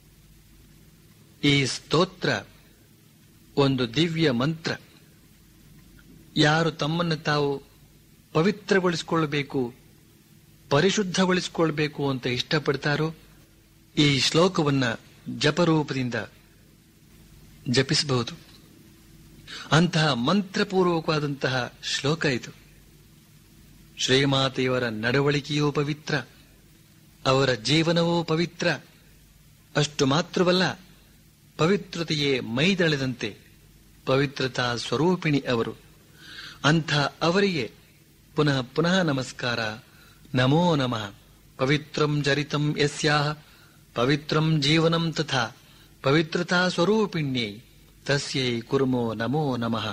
ಈ ಸ್ತೋತ್ರ ಒಂದು ದಿವ್ಯ ಮಂತ್ರ ಯಾರು ತಮ್ಮನ್ನು ತಾವು ಪವಿತ್ರಗೊಳಿಸಿಕೊಳ್ಳಬೇಕು ಪರಿಶುದ್ಧಗೊಳಿಸಿಕೊಳ್ಬೇಕು ಅಂತ ಇಷ್ಟಪಡ್ತಾರೋ ಈ ಶ್ಲೋಕವನ್ನ ಜಪರೂಪದಿಂದ ಜಪಿಸಬಹುದು ಅಂತಹ ಮಂತ್ರಪೂರ್ವಕವಾದಂತಹ ಶ್ಲೋಕ ಇದು ಶ್ರೀಮಾತೆಯವರ ನಡವಳಿಕೆಯೂ ಪವಿತ್ರ ಅವರ ಜೀವನವೂ ಪವಿತ್ರ ಅಷ್ಟು ಮಾತ್ರವಲ್ಲ ಪವಿತ್ರತೆಯೇ ಮೈದಳೆದಂತೆ ಪವಿತ್ರತಾ ಸ್ವರೂಪಿಣಿ ಅವರು ಅಂಥ ಅವರಿಗೆ ಪುನಃ ಪುನಃ ನಮಸ್ಕಾರ ನಮೋ ನಮಃ ಪವಿತ್ರಂ ಜರಿತಂ ಯಸ್ಯಾಹ ಪವಿತ್ರಂ ಜೀವನಂ ತಥಾ ಪವಿತ್ರತಾ ಸ್ವರೂಪಿಣ್ಯೈ ತಸ್ಯೈ ಕುರ್ಮೋ ನಮೋ ನಮಃ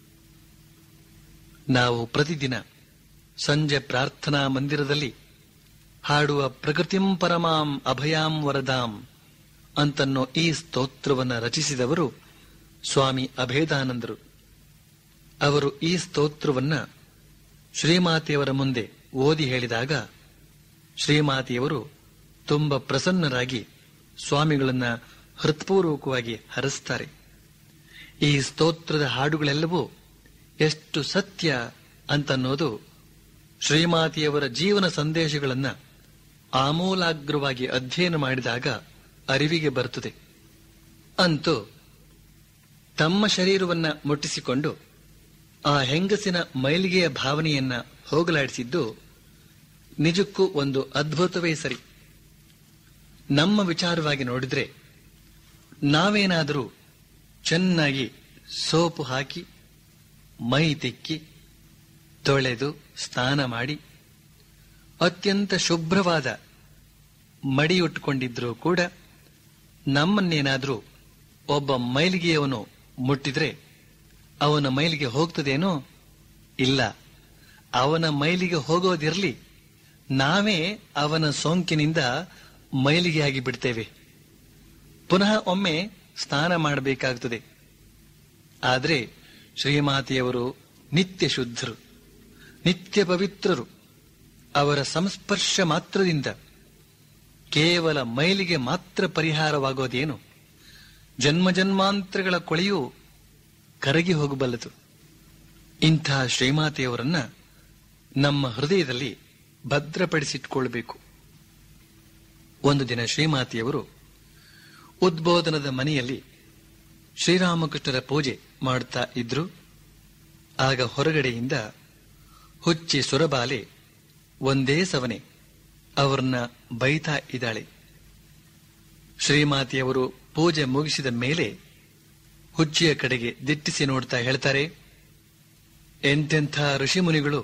ನಾವು ಪ್ರತಿದಿನ ಸಂಜೆ ಪ್ರಾರ್ಥನಾ ಮಂದಿರದಲ್ಲಿ ಹಾಡುವ ಪ್ರಕೃತಿಂ ಪರಮಾಂ ಅಭಯಾಂ ವರದಾಂ ಅಂತನ್ನೋ ಈ ಸ್ತೋತ್ರವನ್ನು ರಚಿಸಿದವರು ಸ್ವಾಮಿ ಅಭೇದಾನಂದರು ಅವರು ಈ ಸ್ತೋತ್ರವನ್ನ ಶ್ರೀಮಾತೆಯವರ ಮುಂದೆ ಓದಿ ಹೇಳಿದಾಗ ಶ್ರೀಮಾತೆಯವರು ತುಂಬ ಪ್ರಸನ್ನರಾಗಿ ಸ್ವಾಮಿಗಳನ್ನ ಹೃತ್ಪೂರ್ವಕವಾಗಿ ಹರಿಸ್ತಾರೆ ಈ ಸ್ತೋತ್ರದ ಹಾಡುಗಳೆಲ್ಲವೂ ಎಷ್ಟು ಸತ್ಯ ಅಂತನ್ನೋದು ಶ್ರೀಮಾತೆಯವರ ಜೀವನ ಸಂದೇಶಗಳನ್ನ ಆಮೂಲಾಗ್ರವಾಗಿ ಅಧ್ಯಯನ ಮಾಡಿದಾಗ ಅರಿವಿಗೆ ಬರುತ್ತದೆ ಅಂತೂ ತಮ್ಮ ಶರೀರವನ್ನ ಮುಟ್ಟಿಸಿಕೊಂಡು ಆ ಹೆಂಗಸಿನ ಮೈಲಿಗೆಯ ಭಾವನೆಯನ್ನ ಹೋಗಲಾಡಿಸಿದ್ದು ನಿಜಕ್ಕೂ ಒಂದು ಅದ್ಭುತವೇ ಸರಿ ನಮ್ಮ ವಿಚಾರವಾಗಿ ನೋಡಿದ್ರೆ ನಾವೇನಾದರೂ ಚೆನ್ನಾಗಿ ಸೋಪು ಹಾಕಿ ಮೈ ತಿಕ್ಕಿ ತೊಳೆದು ಸ್ನಾನ ಮಾಡಿ ಅತ್ಯಂತ ಶುಭ್ರವಾದ ಮಡಿಯುಟ್ಟುಕೊಂಡಿದ್ರೂ ಕೂಡ ನಮ್ಮನ್ನೇನಾದರೂ ಒಬ್ಬ ಮೈಲಿಗೆಯವನು ಮುಟ್ಟಿದ್ರೆ ಅವನ ಮೈಲಿಗೆ ಹೋಗ್ತದೇನೋ ಇಲ್ಲ ಅವನ ಮೈಲಿಗೆ ಹೋಗೋದಿರಲಿ ನಾವೇ ಅವನ ಸೋಂಕಿನಿಂದ ಮೈಲಿಗೆಯಾಗಿ ಬಿಡ್ತೇವೆ ಪುನಃ ಒಮ್ಮೆ ಸ್ನಾನ ಮಾಡಬೇಕಾಗುತ್ತದೆ ಆದರೆ ಶ್ರೀಮಾತೆಯವರು ನಿತ್ಯ ಶುದ್ಧರು ನಿತ್ಯ ಪವಿತ್ರರು ಅವರ ಸಂಸ್ಪರ್ಶ ಮಾತ್ರದಿಂದ ಕೇವಲ ಮೈಲಿಗೆ ಮಾತ್ರ ಪರಿಹಾರವಾಗೋದೇನು ಜನ್ಮ ಜನ್ಮಾಂತರಗಳ ಕೊಳೆಯು ಕರಗಿ ಹೋಗಬಲ್ಲದು ಇಂಥ ಶ್ರೀಮಾತೆಯವರನ್ನ ನಮ್ಮ ಹೃದಯದಲ್ಲಿ ಭದ್ರಪಡಿಸಿಟ್ಕೊಳ್ಬೇಕು ಒಂದು ದಿನ ಶ್ರೀಮಾತೆಯವರು ಉದ್ಬೋಧನದ ಮನೆಯಲ್ಲಿ ಶ್ರೀರಾಮಕೃಷ್ಣರ ಪೂಜೆ ಮಾಡುತ್ತಾ ಇದ್ರು ಆಗ ಹೊರಗಡೆಯಿಂದ ಹುಚ್ಚಿ ಸುರಬಾಲೆ ಒಂದೇ ಸವನೆ ಅವರನ್ನ ಬೈತಾ ಇದ್ದಾಳೆ ಶ್ರೀಮಾತೆಯವರು ಪೂಜೆ ಮುಗಿಸಿದ ಮೇಲೆ ಹುಚ್ಚಿಯ ಕಡೆಗೆ ದಿಟ್ಟಿಸಿ ನೋಡ್ತಾ ಹೇಳ್ತಾರೆ ಎಂತೆಂಥ ಋಷಿಮುನಿಗಳು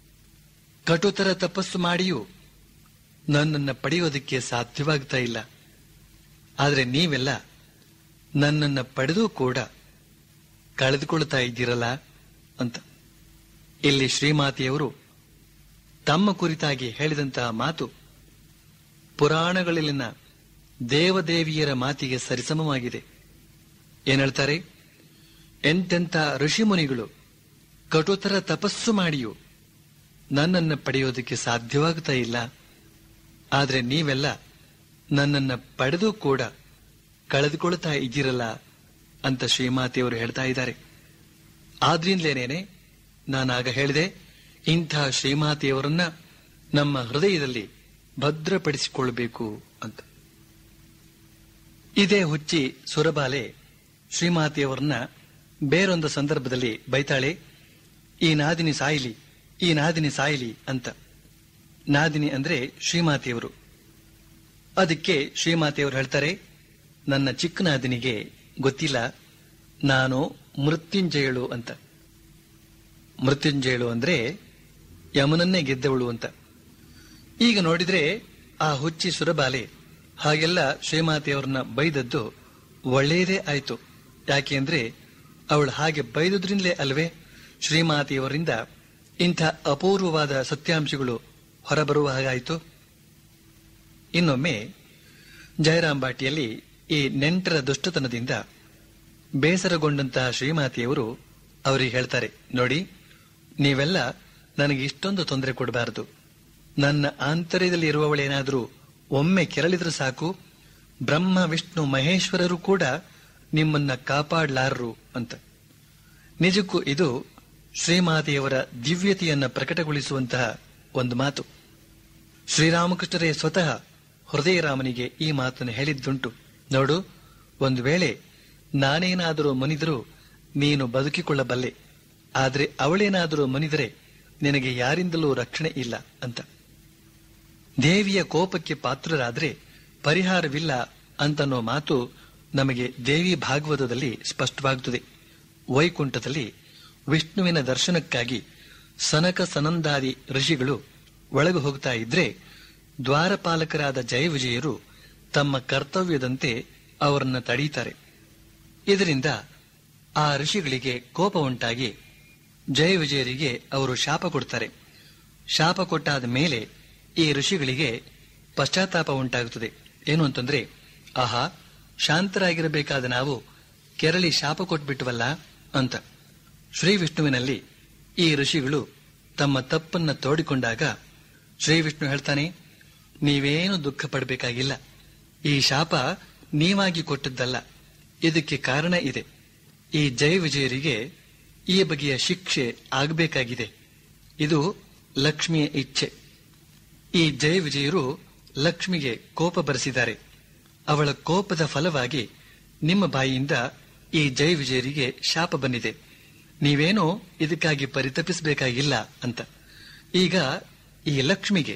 ಕಟುತರ ತಪಸ್ಸು ಮಾಡಿಯೂ ನನ್ನನ್ನು ಪಡೆಯೋದಕ್ಕೆ ಸಾಧ್ಯವಾಗ್ತಾ ಇಲ್ಲ ಆದರೆ ನೀವೆಲ್ಲ ನನ್ನನ್ನು ಪಡೆದು ಕೂಡ ಕಳೆದುಕೊಳ್ತಾ ಇದ್ದೀರಲ್ಲ ಅಂತ ಇಲ್ಲಿ ಶ್ರೀಮಾತೆಯವರು ತಮ್ಮ ಕುರಿತಾಗಿ ಹೇಳಿದಂತಹ ಮಾತು ಪುರಾಣಗಳಲ್ಲಿನ ದೇವದೇವಿಯರ ಮಾತಿಗೆ ಸರಿಸಮವಾಗಿದೆ ಏನ್ ಹೇಳ್ತಾರೆ ಎಂತೆಂಥ ಋಷಿಮುನಿಗಳು ಕಟುತರ ತಪಸ್ಸು ಮಾಡಿಯೂ ನನ್ನನ್ನು ಪಡೆಯೋದಕ್ಕೆ ಸಾಧ್ಯವಾಗ್ತಾ ಇಲ್ಲ ಆದ್ರೆ ನೀವೆಲ್ಲ ನನ್ನನ್ನ ಪಡೆದು ಕೂಡ ಕಳೆದುಕೊಳ್ತಾ ಇದ್ದೀರಲ್ಲ ಅಂತ ಶ್ರೀಮಾತೆಯವರು ಹೇಳ್ತಾ ಇದ್ದಾರೆ ಆದ್ರಿಂದಲೇನೇನೆ ನಾನಾಗ ಹೇಳಿದೆ ಇಂಥ ಶ್ರೀಮಾತೆಯವರನ್ನ ನಮ್ಮ ಹೃದಯದಲ್ಲಿ ಭದ್ರಪಡಿಸಿಕೊಳ್ಳಬೇಕು ಅಂತ ಇದೇ ಹುಚ್ಚಿ ಸುರಬಾಲೆ ಶ್ರೀಮಾತೆಯವರನ್ನ ಬೇರೊಂದು ಸಂದರ್ಭದಲ್ಲಿ ಬೈತಾಳೆ ಈ ನಾದಿನಿ ಸಾಯಿಲಿ ಈ ನಾದಿನಿ ಸಾಯಿಲಿ ಅಂತ ನಾದಿನಿ ಅಂದ್ರೆ ಶ್ರೀಮಾತೆಯವರು ಅದಕ್ಕೆ ಶ್ರೀಮಾತೆಯವರು ಹೇಳ್ತಾರೆ ನನ್ನ ಚಿಕ್ಕ ನಾದಿನಿಗೆ ಗೊತ್ತಿಲ್ಲ ನಾನು ಮೃತ್ಯುಂಜಯಳು ಅಂತ ಮೃತ್ಯುಂಜಯಳು ಅಂದ್ರೆ ಯಮನನ್ನೇ ಗೆದ್ದವಳು ಅಂತ ಈಗ ನೋಡಿದ್ರೆ ಆ ಹುಚ್ಚಿ ಸುರಬಾಲೆ ಹಾಗೆಲ್ಲ ಶ್ರೀಮಾತೆಯವ್ರನ್ನ ಬೈದದ್ದು ಒಳ್ಳೆಯದೇ ಆಯ್ತು ಯಾಕೆ ಅಂದ್ರೆ ಅವಳು ಹಾಗೆ ಬೈದುದ್ರಿಂದಲೇ ಅಲ್ವೇ ಶ್ರೀಮಾತೆಯವರಿಂದ ಇಂಥ ಅಪೂರ್ವವಾದ ಸತ್ಯಾಂಶಗಳು ಹೊರಬರುವ ಹಾಗಾಯಿತು ಇನ್ನೊಮ್ಮೆ ಜಯರಾಮ್ ಬಾಟಿಯಲ್ಲಿ ಈ ನೆಂಟರ ದುಷ್ಟತನದಿಂದ ಬೇಸರಗೊಂಡಂತಹ ಶ್ರೀಮಾತೆಯವರು ಅವರಿಗೆ ಹೇಳ್ತಾರೆ ನೋಡಿ ನೀವೆಲ್ಲ ನನಗೆ ಇಷ್ಟೊಂದು ತೊಂದರೆ ಕೊಡಬಾರದು ನನ್ನ ಆಂತರ್ಯದಲ್ಲಿ ಇರುವವಳೇನಾದರೂ ಒಮ್ಮೆ ಕೆರಳಿದ್ರೆ ಸಾಕು ಬ್ರಹ್ಮ ವಿಷ್ಣು ಮಹೇಶ್ವರರು ಕೂಡ ನಿಮ್ಮನ್ನ ಕಾಪಾಡಲಾರರು ಅಂತ ನಿಜಕ್ಕೂ ಇದು ಶ್ರೀಮಾತೆಯವರ ದಿವ್ಯತೆಯನ್ನ ಪ್ರಕಟಗೊಳಿಸುವಂತಹ ಒಂದು ಮಾತು ಶ್ರೀರಾಮಕೃಷ್ಣರೇ ಸ್ವತಃ ಹೃದಯರಾಮನಿಗೆ ಈ ಮಾತನ್ನು ಹೇಳಿದ್ದುಂಟು ನೋಡು ಒಂದು ವೇಳೆ ನಾನೇನಾದರೂ ಮನಿದರೂ ನೀನು ಬದುಕಿಕೊಳ್ಳಬಲ್ಲೆ ಆದರೆ ಅವಳೇನಾದರೂ ಮನಿದರೆ ನಿನಗೆ ಯಾರಿಂದಲೂ ರಕ್ಷಣೆ ಇಲ್ಲ ಅಂತ ದೇವಿಯ ಕೋಪಕ್ಕೆ ಪಾತ್ರರಾದ್ರೆ ಪರಿಹಾರವಿಲ್ಲ ಅಂತನ್ನೋ ಮಾತು ನಮಗೆ ದೇವಿ ಭಾಗವತದಲ್ಲಿ ಸ್ಪಷ್ಟವಾಗುತ್ತದೆ ವೈಕುಂಠದಲ್ಲಿ ವಿಷ್ಣುವಿನ ದರ್ಶನಕ್ಕಾಗಿ ಸನಕ ಸನಂದಾದಿ ಋಷಿಗಳು ಒಳಗೆ ಹೋಗ್ತಾ ಇದ್ರೆ ದ್ವಾರಪಾಲಕರಾದ ಜಯವಿಜಯರು ತಮ್ಮ ಕರ್ತವ್ಯದಂತೆ ಅವರನ್ನ ತಡೀತಾರೆ ಇದರಿಂದ ಆ ಋಷಿಗಳಿಗೆ ಕೋಪ ಉಂಟಾಗಿ ಜಯ ವಿಜಯರಿಗೆ ಅವರು ಶಾಪ ಕೊಡ್ತಾರೆ ಶಾಪ ಕೊಟ್ಟಾದ ಮೇಲೆ ಈ ಋಷಿಗಳಿಗೆ ಪಶ್ಚಾತ್ತಾಪ ಉಂಟಾಗುತ್ತದೆ ಏನು ಅಂತಂದ್ರೆ ಆಹಾ ಶಾಂತರಾಗಿರಬೇಕಾದ ನಾವು ಕೆರಳಿ ಶಾಪ ಕೊಟ್ಬಿಟ್ವಲ್ಲ ಅಂತ ಶ್ರೀ ವಿಷ್ಣುವಿನಲ್ಲಿ ಈ ಋಷಿಗಳು ತಮ್ಮ ತಪ್ಪನ್ನ ತೋಡಿಕೊಂಡಾಗ ಶ್ರೀ ವಿಷ್ಣು ಹೇಳ್ತಾನೆ ನೀವೇನು ದುಃಖ ಪಡಬೇಕಾಗಿಲ್ಲ ಈ ಶಾಪ ನೀವಾಗಿ ಕೊಟ್ಟದ್ದಲ್ಲ ಇದಕ್ಕೆ ಕಾರಣ ಇದೆ ಈ ಜಯ ವಿಜಯರಿಗೆ ಈ ಬಗೆಯ ಶಿಕ್ಷೆ ಆಗಬೇಕಾಗಿದೆ ಇದು ಲಕ್ಷ್ಮಿಯ ಇಚ್ಛೆ ಈ ಜಯ ವಿಜಯರು ಲಕ್ಷ್ಮಿಗೆ ಕೋಪ ಬರೆಸಿದ್ದಾರೆ ಅವಳ ಕೋಪದ ಫಲವಾಗಿ ನಿಮ್ಮ ಬಾಯಿಯಿಂದ ಈ ಜಯ ವಿಜಯರಿಗೆ ಶಾಪ ಬಂದಿದೆ ನೀವೇನೋ ಇದಕ್ಕಾಗಿ ಪರಿತಪಿಸಬೇಕಾಗಿಲ್ಲ ಅಂತ ಈಗ ಈ ಲಕ್ಷ್ಮಿಗೆ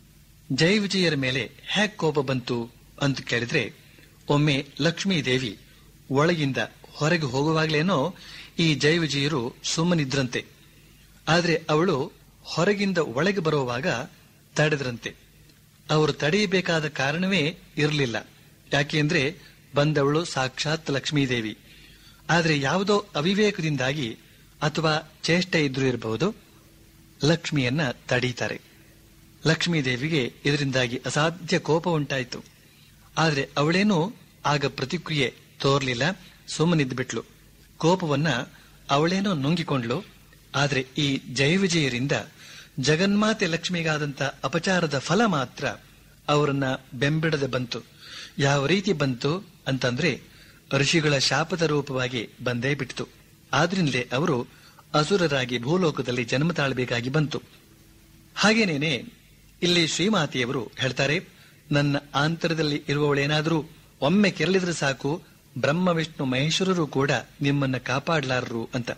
ಜಯ ವಿಜಯರ ಮೇಲೆ ಹ್ಯಾಕ್ ಕೋಪ ಬಂತು ಅಂತ ಕೇಳಿದ್ರೆ ಒಮ್ಮೆ ಲಕ್ಷ್ಮೀ ದೇವಿ ಒಳಗಿಂದ ಹೊರಗೆ ಹೋಗುವಾಗ್ಲೇನೋ ಈ ಜಯ ವಿಜಯರು ಸುಮ್ಮನಿದ್ರಂತೆ ಆದ್ರೆ ಅವಳು ಹೊರಗಿಂದ ಒಳಗೆ ಬರುವಾಗ ತಡೆದ್ರಂತೆ ಅವರು ತಡೆಯಬೇಕಾದ ಕಾರಣವೇ ಇರಲಿಲ್ಲ ಯಾಕೆಂದ್ರೆ ಬಂದವಳು ಸಾಕ್ಷಾತ್ ಲಕ್ಷ್ಮೀದೇವಿ ಆದ್ರೆ ಯಾವುದೋ ಅವಿವೇಕದಿಂದಾಗಿ ಅಥವಾ ಚೇಷ್ಟೆ ಇದ್ರೂ ಇರಬಹುದು ಲಕ್ಷ್ಮಿಯನ್ನ ತಡೀತಾರೆ ಲಕ್ಷ್ಮೀದೇವಿಗೆ ಇದರಿಂದಾಗಿ ಅಸಾಧ್ಯ ಕೋಪ ಉಂಟಾಯಿತು ಆದ್ರೆ ಅವಳೇನೂ ಆಗ ಪ್ರತಿಕ್ರಿಯೆ ತೋರ್ಲಿಲ್ಲ ಸುಮ್ಮನಿದ್ದು ಬಿಟ್ಲು ಕೋಪವನ್ನ ಅವಳೇನೋ ನುಂಗಿಕೊಂಡ್ಲು ಆದ್ರೆ ಈ ಜಯ ವಿಜಯರಿಂದ ಜಗನ್ಮಾತೆ ಲಕ್ಷ್ಮಿಗಾದಂತ ಅಪಚಾರದ ಫಲ ಮಾತ್ರ ಅವರನ್ನ ಬೆಂಬಿಡದೆ ಬಂತು ಯಾವ ರೀತಿ ಬಂತು ಅಂತಂದ್ರೆ ಋಷಿಗಳ ಶಾಪದ ರೂಪವಾಗಿ ಬಂದೇ ಬಿಟ್ಟಿತು ಆದ್ರಿಂದಲೇ ಅವರು ಅಸುರರಾಗಿ ಭೂಲೋಕದಲ್ಲಿ ಜನ್ಮ ತಾಳಬೇಕಾಗಿ ಬಂತು ಹಾಗೇನೇನೆ ಇಲ್ಲಿ ಶ್ರೀಮಾತೆಯವರು ಹೇಳ್ತಾರೆ ನನ್ನ ಆಂತರದಲ್ಲಿ ಇರುವವಳೇನಾದರೂ ಒಮ್ಮೆ ಕೆರಳಿದ್ರೆ ಸಾಕು ಬ್ರಹ್ಮ ವಿಷ್ಣು ಮಹೇಶ್ವರರು ಕೂಡ ನಿಮ್ಮನ್ನ ಕಾಪಾಡಲಾರರು ಅಂತ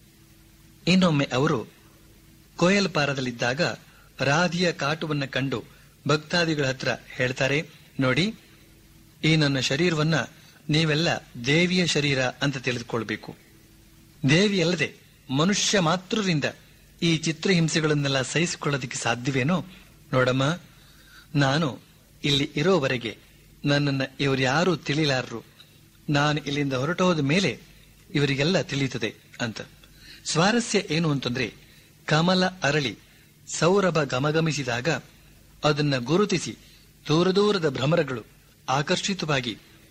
ಇನ್ನೊಮ್ಮೆ ಅವರು ಕೋಯಲ್ಪಾರದಲ್ಲಿದ್ದಾಗ ರಾಧಿಯ ಕಾಟುವನ್ನ ಕಂಡು ಭಕ್ತಾದಿಗಳ ಹತ್ರ ಹೇಳ್ತಾರೆ ನೋಡಿ ಈ ನನ್ನ ಶರೀರವನ್ನ ನೀವೆಲ್ಲ ದೇವಿಯ ಶರೀರ ಅಂತ ತಿಳಿದುಕೊಳ್ಬೇಕು ದೇವಿ ಅಲ್ಲದೆ ಮನುಷ್ಯ ಮಾತ್ರರಿಂದ ಈ ಚಿತ್ರಹಿಂಸೆಗಳನ್ನೆಲ್ಲ ಸಹಿಸಿಕೊಳ್ಳೋದಕ್ಕೆ ಸಾಧ್ಯವೇನೋ ನೋಡಮ್ಮ ನಾನು ಇಲ್ಲಿ ಇರೋವರೆಗೆ ನನ್ನನ್ನ ಇವ್ರ್ಯಾರೂ ತಿಳಿಲಾರರು ನಾನು ಇಲ್ಲಿಂದ ಹೊರಟೋದ ಮೇಲೆ ಇವರಿಗೆಲ್ಲ ತಿಳಿಯುತ್ತದೆ ಅಂತ ಸ್ವಾರಸ್ಯ ಏನು ಅಂತಂದ್ರೆ ಕಮಲ ಅರಳಿ ಸೌರಭ ಗಮಗಮಿಸಿದಾಗ ಅದನ್ನ ಗುರುತಿಸಿ ದೂರ ದೂರದ ಭ್ರಮರಗಳು ಆಕರ್ಷಿತವಾಗಿ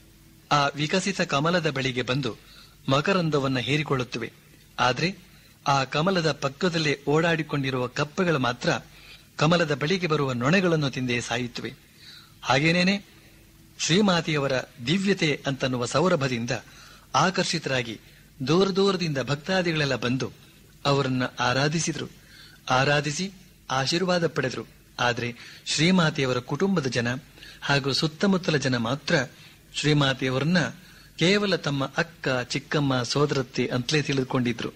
ಆ ವಿಕಸಿತ ಕಮಲದ ಬಳಿಗೆ ಬಂದು ಮಕರಂದವನ್ನ ಹೇರಿಕೊಳ್ಳುತ್ತವೆ ಆದ್ರೆ ಆ ಕಮಲದ ಪಕ್ಕದಲ್ಲೇ ಓಡಾಡಿಕೊಂಡಿರುವ ಕಪ್ಪೆಗಳು ಮಾತ್ರ ಕಮಲದ ಬಳಿಗೆ ಬರುವ ನೊಣೆಗಳನ್ನು ತಿಂದೇ ಸಾಯುತ್ತವೆ ಹಾಗೇನೇನೆ ಶ್ರೀಮಾತೆಯವರ ದಿವ್ಯತೆ ಅಂತನ್ನುವ ಸೌರಭದಿಂದ ಆಕರ್ಷಿತರಾಗಿ ದೂರ ದೂರದಿಂದ ಭಕ್ತಾದಿಗಳೆಲ್ಲ ಬಂದು ಅವರನ್ನ ಆರಾಧಿಸಿದ್ರು ಆರಾಧಿಸಿ ಆಶೀರ್ವಾದ ಪಡೆದ್ರು ಆದ್ರೆ ಶ್ರೀಮಾತೆಯವರ ಕುಟುಂಬದ ಜನ ಹಾಗೂ ಸುತ್ತಮುತ್ತಲ ಜನ ಮಾತ್ರ ಶ್ರೀಮಾತೆಯವರನ್ನ ಕೇವಲ ತಮ್ಮ ಅಕ್ಕ ಚಿಕ್ಕಮ್ಮ ಸೋದರತ್ತಿ ಅಂತಲೇ ತಿಳಿದುಕೊಂಡಿದ್ರು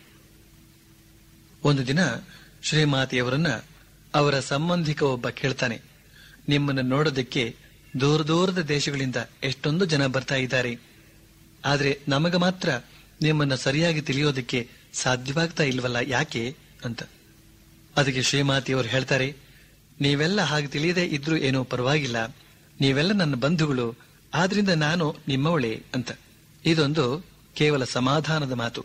ಒಂದು ದಿನ ಶ್ರೀಮಾತೆಯವರನ್ನ ಅವರ ಸಂಬಂಧಿಕ ಒಬ್ಬ ಕೇಳ್ತಾನೆ ನಿಮ್ಮನ್ನ ನೋಡೋದಕ್ಕೆ ದೂರ ದೂರದ ದೇಶಗಳಿಂದ ಎಷ್ಟೊಂದು ಜನ ಬರ್ತಾ ಇದ್ದಾರೆ ಆದ್ರೆ ನಮಗ ಮಾತ್ರ ನಿಮ್ಮನ್ನ ಸರಿಯಾಗಿ ತಿಳಿಯೋದಕ್ಕೆ ಸಾಧ್ಯವಾಗ್ತಾ ಇಲ್ವಲ್ಲ ಯಾಕೆ ಅಂತ ಅದಕ್ಕೆ ಶ್ರೀಮಾತಿಯವರು ಹೇಳ್ತಾರೆ ನೀವೆಲ್ಲ ಹಾಗೆ ತಿಳಿಯದೇ ಇದ್ರೂ ಏನೋ ಪರವಾಗಿಲ್ಲ ನೀವೆಲ್ಲ ನನ್ನ ಬಂಧುಗಳು ಆದ್ರಿಂದ ನಾನು ನಿಮ್ಮವಳೇ ಅಂತ ಇದೊಂದು ಕೇವಲ ಸಮಾಧಾನದ ಮಾತು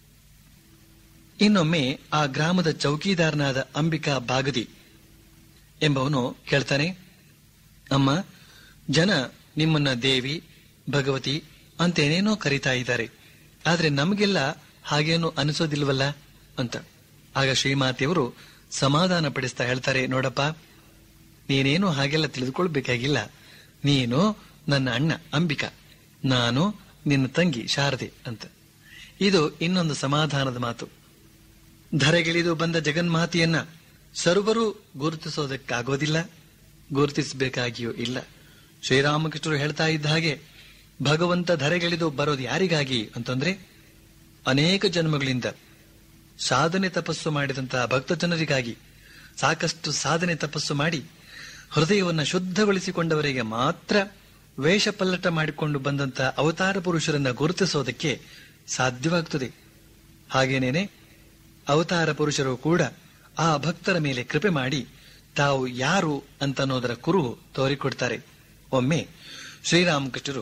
ಇನ್ನೊಮ್ಮೆ ಆ ಗ್ರಾಮದ ಚೌಕಿದಾರನಾದ ಅಂಬಿಕಾ ಬಾಗದಿ ಎಂಬವನು ಕೇಳ್ತಾನೆ ಅಮ್ಮ ಜನ ನಿಮ್ಮನ್ನ ದೇವಿ ಭಗವತಿ ಅಂತೇನೇನೋ ಕರೀತಾ ಇದ್ದಾರೆ ಆದ್ರೆ ನಮಗೆಲ್ಲ ಹಾಗೇನು ಅನಿಸೋದಿಲ್ವಲ್ಲ ಅಂತ ಆಗ ಶ್ರೀಮಾತೆಯವರು ಸಮಾಧಾನ ಪಡಿಸ್ತಾ ಹೇಳ್ತಾರೆ ನೋಡಪ್ಪ ನೀನೇನು ಹಾಗೆಲ್ಲ ತಿಳಿದುಕೊಳ್ಬೇಕಾಗಿಲ್ಲ ನೀನು ನನ್ನ ಅಣ್ಣ ಅಂಬಿಕಾ ನಾನು ನಿನ್ನ ತಂಗಿ ಶಾರದೆ ಅಂತ ಇದು ಇನ್ನೊಂದು ಸಮಾಧಾನದ ಮಾತು ಧರೆಗಿಳಿದು ಬಂದ ಜಗನ್ಮಾತೆಯನ್ನ ಸರ್ವರು ಗುರುತಿಸೋದಕ್ಕಾಗೋದಿಲ್ಲ ಗುರುತಿಸಬೇಕಾಗಿಯೂ ಇಲ್ಲ ಶ್ರೀರಾಮಕೃಷ್ಣರು ಹೇಳ್ತಾ ಇದ್ದ ಹಾಗೆ ಭಗವಂತ ಧರೆಗಿಳಿದು ಬರೋದು ಯಾರಿಗಾಗಿ ಅಂತಂದ್ರೆ ಅನೇಕ ಜನ್ಮಗಳಿಂದ ಸಾಧನೆ ತಪಸ್ಸು ಮಾಡಿದಂತಹ ಭಕ್ತ ಜನರಿಗಾಗಿ ಸಾಕಷ್ಟು ಸಾಧನೆ ತಪಸ್ಸು ಮಾಡಿ ಹೃದಯವನ್ನ ಶುದ್ಧಗೊಳಿಸಿಕೊಂಡವರಿಗೆ ಮಾತ್ರ ವೇಷ ಪಲ್ಲಟ ಮಾಡಿಕೊಂಡು ಬಂದಂತಹ ಅವತಾರ ಪುರುಷರನ್ನ ಗುರುತಿಸೋದಕ್ಕೆ ಸಾಧ್ಯವಾಗ್ತದೆ ಹಾಗೇನೇನೆ ಅವತಾರ ಪುರುಷರು ಕೂಡ ಆ ಭಕ್ತರ ಮೇಲೆ ಕೃಪೆ ಮಾಡಿ ತಾವು ಯಾರು ಅಂತನ್ನೋದರ ಕುರುಹು ತೋರಿಕೊಡ್ತಾರೆ ಒಮ್ಮೆ ಶ್ರೀರಾಮಕೃಷ್ಣರು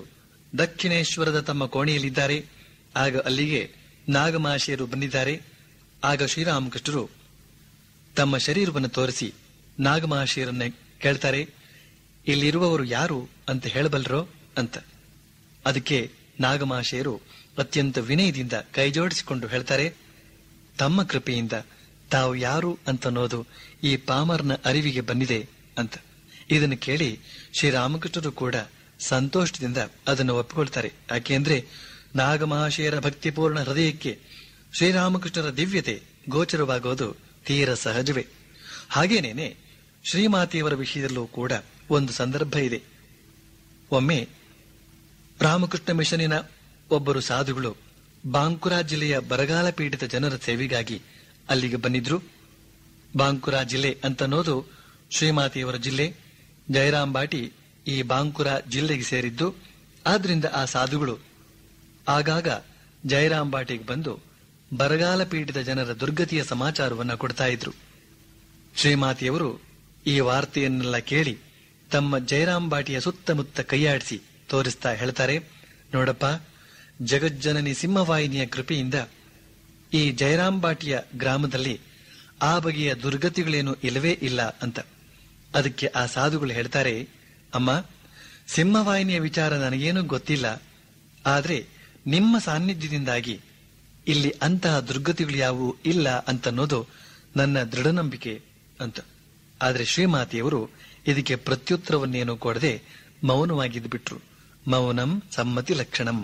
ದಕ್ಷಿಣೇಶ್ವರದ ತಮ್ಮ ಕೋಣೆಯಲ್ಲಿದ್ದಾರೆ ಆಗ ಅಲ್ಲಿಗೆ ನಾಗಮಾಶಿಯರು ಬಂದಿದ್ದಾರೆ ಆಗ ಶ್ರೀರಾಮಕೃಷ್ಣರು ತಮ್ಮ ಶರೀರವನ್ನು ತೋರಿಸಿ ನಾಗಮಹಾಶಯರನ್ನ ಕೇಳ್ತಾರೆ ಇಲ್ಲಿರುವವರು ಯಾರು ಅಂತ ಹೇಳಬಲ್ಲರೋ ಅಂತ ಅದಕ್ಕೆ ನಾಗಮಹಾಶಯರು ಅತ್ಯಂತ ವಿನಯದಿಂದ ಕೈಜೋಡಿಸಿಕೊಂಡು ಹೇಳ್ತಾರೆ ತಮ್ಮ ಕೃಪೆಯಿಂದ ತಾವು ಯಾರು ಅಂತನ್ನೋದು ಈ ಪಾಮರ್ನ ಅರಿವಿಗೆ ಬಂದಿದೆ ಅಂತ ಇದನ್ನು ಕೇಳಿ ಶ್ರೀರಾಮಕೃಷ್ಣರು ಕೂಡ ಸಂತೋಷದಿಂದ ಅದನ್ನು ಒಪ್ಪಿಕೊಳ್ತಾರೆ ಯಾಕೆಂದ್ರೆ ನಾಗಮಹಾಶಯರ ಭಕ್ತಿಪೂರ್ಣ ಹೃದಯಕ್ಕೆ ಶ್ರೀರಾಮಕೃಷ್ಣರ ದಿವ್ಯತೆ ಗೋಚರವಾಗೋದು ತೀರ ಸಹಜವೇ ಹಾಗೇನೇನೆ ಶ್ರೀಮಾತೆಯವರ ವಿಷಯದಲ್ಲೂ ಕೂಡ ಒಂದು ಸಂದರ್ಭ ಇದೆ ಒಮ್ಮೆ ರಾಮಕೃಷ್ಣ ಮಿಷನಿನ ಒಬ್ಬರು ಸಾಧುಗಳು ಬಾಂಕುರಾ ಜಿಲ್ಲೆಯ ಬರಗಾಲ ಪೀಡಿತ ಜನರ ಸೇವೆಗಾಗಿ ಅಲ್ಲಿಗೆ ಬಂದಿದ್ರು ಬಾಂಕುರಾ ಜಿಲ್ಲೆ ಅಂತನ್ನೋದು ಶ್ರೀಮಾತೆಯವರ ಜಿಲ್ಲೆ ಜಯರಾಮ್ ಬಾಟಿ ಈ ಬಾಂಕುರಾ ಜಿಲ್ಲೆಗೆ ಸೇರಿದ್ದು ಆದ್ರಿಂದ ಆ ಸಾಧುಗಳು ಆಗಾಗ ಜಯರಾಮ್ ಬಾಟಿಗೆ ಬಂದು ಬರಗಾಲ ಪೀಡಿತ ಜನರ ದುರ್ಗತಿಯ ಸಮಾಚಾರವನ್ನ ಕೊಡ್ತಾ ಇದ್ರು ಶ್ರೀಮಾತೆಯವರು ಈ ವಾರ್ತೆಯನ್ನೆಲ್ಲ ಕೇಳಿ ತಮ್ಮ ಜಯರಾಮ್ ಬಾಟಿಯ ಸುತ್ತಮುತ್ತ ಕೈಯಾಡಿಸಿ ತೋರಿಸ್ತಾ ಹೇಳ್ತಾರೆ ನೋಡಪ್ಪ ಜಗಜ್ಜನನಿ ಸಿಂಹವಾಹಿನಿಯ ಕೃಪೆಯಿಂದ ಈ ಜಯರಾಮ್ ಬಾಟಿಯ ಗ್ರಾಮದಲ್ಲಿ ಆ ಬಗೆಯ ದುರ್ಗತಿಗಳೇನು ಇಲ್ಲವೇ ಇಲ್ಲ ಅಂತ ಅದಕ್ಕೆ ಆ ಸಾಧುಗಳು ಹೇಳ್ತಾರೆ ಅಮ್ಮ ಸಿಂಹವಾಹಿನಿಯ ವಿಚಾರ ನನಗೇನು ಗೊತ್ತಿಲ್ಲ ಆದ್ರೆ ನಿಮ್ಮ ಸಾನ್ನಿಧ್ಯದಿಂದಾಗಿ ಇಲ್ಲಿ ಅಂತಹ ದುರ್ಗತಿಗಳು ಯಾವುವು ಇಲ್ಲ ಅಂತನ್ನೋದು ನನ್ನ ದೃಢ ನಂಬಿಕೆ ಅಂತ ಆದ್ರೆ ಶ್ರೀಮಾತೆಯವರು ಇದಕ್ಕೆ ಪ್ರತ್ಯುತ್ತರವನ್ನೇನು ಕೊಡದೆ ಮೌನವಾಗಿದ್ದು ಬಿಟ್ರು ಮೌನಂ ಸಮ್ಮತಿ ಲಕ್ಷಣಂ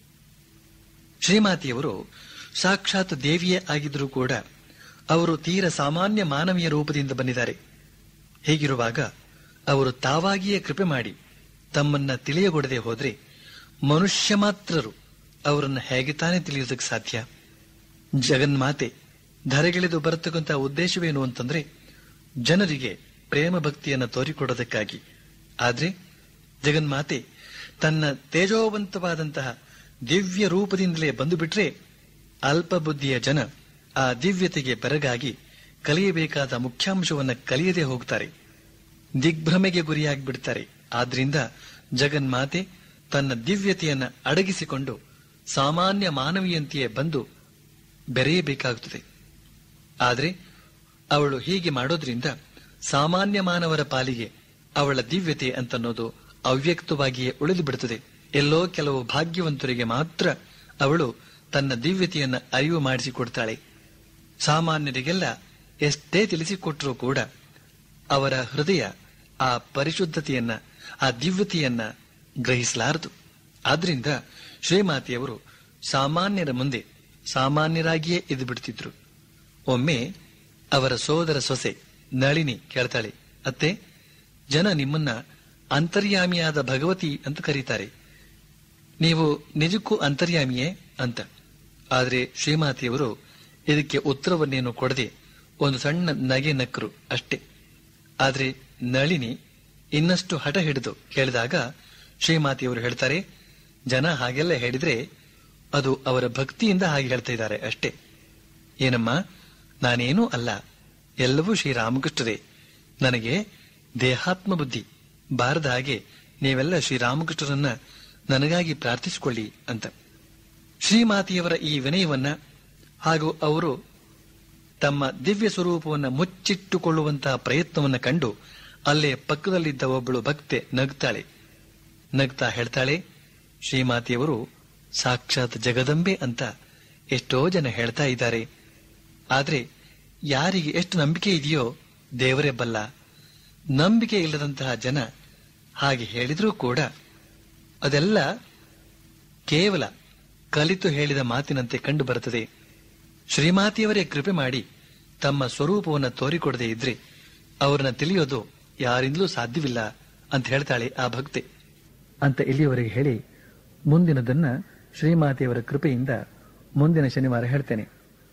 ಶ್ರೀಮಾತೆಯವರು ಸಾಕ್ಷಾತ್ ದೇವಿಯೇ ಆಗಿದ್ರೂ ಕೂಡ ಅವರು ತೀರ ಸಾಮಾನ್ಯ ಮಾನವೀಯ ರೂಪದಿಂದ ಬಂದಿದ್ದಾರೆ ಹೀಗಿರುವಾಗ ಅವರು ತಾವಾಗಿಯೇ ಕೃಪೆ ಮಾಡಿ ತಮ್ಮನ್ನ ತಿಳಿಯಗೊಡದೆ ಹೋದ್ರೆ ಮನುಷ್ಯ ಮಾತ್ರರು ಅವರನ್ನ ಹೇಗೆ ತಾನೇ ತಿಳಿಯೋದಕ್ಕೆ ಸಾಧ್ಯ ಜಗನ್ಮಾತೆ ಧರೆಗಿಳಿದು ಬರತಕ್ಕಂತ ಉದ್ದೇಶವೇನು ಅಂತಂದ್ರೆ ಜನರಿಗೆ ಪ್ರೇಮ ಭಕ್ತಿಯನ್ನ ತೋರಿಕೊಡೋದಕ್ಕಾಗಿ ಆದ್ರೆ ಜಗನ್ಮಾತೆ ತನ್ನ ತೇಜೋವಂತವಾದಂತಹ ದಿವ್ಯ ರೂಪದಿಂದಲೇ ಬಂದು ಬಿಟ್ರೆ ಅಲ್ಪ ಬುದ್ಧಿಯ ಜನ ಆ ದಿವ್ಯತೆಗೆ ಬೆರಗಾಗಿ ಕಲಿಯಬೇಕಾದ ಮುಖ್ಯಾಂಶವನ್ನ ಕಲಿಯದೆ ಹೋಗ್ತಾರೆ ದಿಗ್ಭ್ರಮೆಗೆ ಗುರಿಯಾಗಿ ಬಿಡ್ತಾರೆ ಆದ್ರಿಂದ ಜಗನ್ಮಾತೆ ತನ್ನ ದಿವ್ಯತೆಯನ್ನ ಅಡಗಿಸಿಕೊಂಡು ಸಾಮಾನ್ಯ ಮಾನವೀಯಂತೆಯೇ ಬಂದು ಬೆರೆಯಬೇಕಾಗುತ್ತದೆ ಆದರೆ ಅವಳು ಹೀಗೆ ಮಾಡೋದ್ರಿಂದ ಸಾಮಾನ್ಯ ಮಾನವರ ಪಾಲಿಗೆ ಅವಳ ದಿವ್ಯತೆ ಅಂತನ್ನೋದು ಅವ್ಯಕ್ತವಾಗಿಯೇ ಉಳಿದು ಬಿಡುತ್ತದೆ ಎಲ್ಲೋ ಕೆಲವು ಭಾಗ್ಯವಂತರಿಗೆ ಮಾತ್ರ ಅವಳು ತನ್ನ ದಿವ್ಯತೆಯನ್ನ ಅರಿವು ಮಾಡಿಸಿಕೊಡ್ತಾಳೆ ಸಾಮಾನ್ಯರಿಗೆಲ್ಲ ಎಷ್ಟೇ ತಿಳಿಸಿಕೊಟ್ಟರೂ ಕೂಡ ಅವರ ಹೃದಯ ಆ ಪರಿಶುದ್ಧತೆಯನ್ನ ಆ ದಿವ್ಯತೆಯನ್ನ ಗ್ರಹಿಸಲಾರದು ಆದ್ರಿಂದ ಶ್ರೀಮಾತೆಯವರು ಸಾಮಾನ್ಯರ ಮುಂದೆ ಸಾಮಾನ್ಯರಾಗಿಯೇ ಇದ್ದು ಬಿಡ್ತಿದ್ರು ಒಮ್ಮೆ ಅವರ ಸೋದರ ಸೊಸೆ ನಳಿನಿ ಕೇಳ್ತಾಳೆ ಅತ್ತೆ ಜನ ನಿಮ್ಮನ್ನ ಅಂತರ್ಯಾಮಿಯಾದ ಭಗವತಿ ಅಂತ ಕರೀತಾರೆ ನೀವು ನಿಜಕ್ಕೂ ಅಂತರ್ಯಾಮಿಯೇ ಅಂತ ಆದ್ರೆ ಶ್ರೀಮಾತೆಯವರು ಇದಕ್ಕೆ ಉತ್ತರವನ್ನೇನು ಕೊಡದೆ ಒಂದು ಸಣ್ಣ ನಗೆ ನಕ್ಕರು ಅಷ್ಟೇ ಆದ್ರೆ ನಳಿನಿ ಇನ್ನಷ್ಟು ಹಠ ಹಿಡಿದು ಕೇಳಿದಾಗ ಶ್ರೀಮಾತೆಯವರು ಹೇಳ್ತಾರೆ ಜನ ಹಾಗೆಲ್ಲ ಹೇಳಿದ್ರೆ ಅದು ಅವರ ಭಕ್ತಿಯಿಂದ ಹಾಗೆ ಹೇಳ್ತಾ ಇದ್ದಾರೆ ಅಷ್ಟೇ ಏನಮ್ಮ ನಾನೇನೂ ಅಲ್ಲ ಎಲ್ಲವೂ ಶ್ರೀರಾಮಕೃಷ್ಣರೇ ನನಗೆ ದೇಹಾತ್ಮ ಬುದ್ಧಿ ಬಾರದ ಹಾಗೆ ನೀವೆಲ್ಲ ಶ್ರೀರಾಮಕೃಷ್ಣರನ್ನ ನನಗಾಗಿ ಪ್ರಾರ್ಥಿಸಿಕೊಳ್ಳಿ ಅಂತ ಶ್ರೀಮಾತೆಯವರ ಈ ವಿನಯವನ್ನ ಹಾಗೂ ಅವರು ತಮ್ಮ ದಿವ್ಯ ಸ್ವರೂಪವನ್ನು ಮುಚ್ಚಿಟ್ಟುಕೊಳ್ಳುವಂತಹ ಪ್ರಯತ್ನವನ್ನ ಕಂಡು ಅಲ್ಲೇ ಪಕ್ಕದಲ್ಲಿದ್ದ ಒಬ್ಬಳು ಭಕ್ತೆ ನಗ್ತಾಳೆ ನಗ್ತಾ ಹೇಳ್ತಾಳೆ ಶ್ರೀಮಾತೆಯವರು ಸಾಕ್ಷಾತ್ ಜಗದಂಬೆ ಅಂತ ಎಷ್ಟೋ ಜನ ಹೇಳ್ತಾ ಇದ್ದಾರೆ ಆದ್ರೆ ಯಾರಿಗೆ ಎಷ್ಟು ನಂಬಿಕೆ ಇದೆಯೋ ದೇವರೇ ಬಲ್ಲ ನಂಬಿಕೆ ಇಲ್ಲದಂತಹ ಜನ ಹಾಗೆ ಹೇಳಿದ್ರೂ ಕೂಡ ಅದೆಲ್ಲ ಕೇವಲ ಕಲಿತು ಹೇಳಿದ ಮಾತಿನಂತೆ ಕಂಡು ಬರುತ್ತದೆ ಶ್ರೀಮಾತೆಯವರೇ ಕೃಪೆ ಮಾಡಿ ತಮ್ಮ ಸ್ವರೂಪವನ್ನು ತೋರಿಕೊಡದೆ ಇದ್ರೆ ಅವರನ್ನ ತಿಳಿಯೋದು ಯಾರಿಂದಲೂ ಸಾಧ್ಯವಿಲ್ಲ ಅಂತ ಹೇಳ್ತಾಳೆ ಆ ಭಕ್ತೆ ಅಂತ ಇಲ್ಲಿಯವರೆಗೆ ಹೇಳಿ ಮುಂದಿನದನ್ನ ಶ್ರೀಮಾತೆಯವರ ಕೃಪೆಯಿಂದ ಮುಂದಿನ ಶನಿವಾರ ಹೇಳ್ತೇನೆ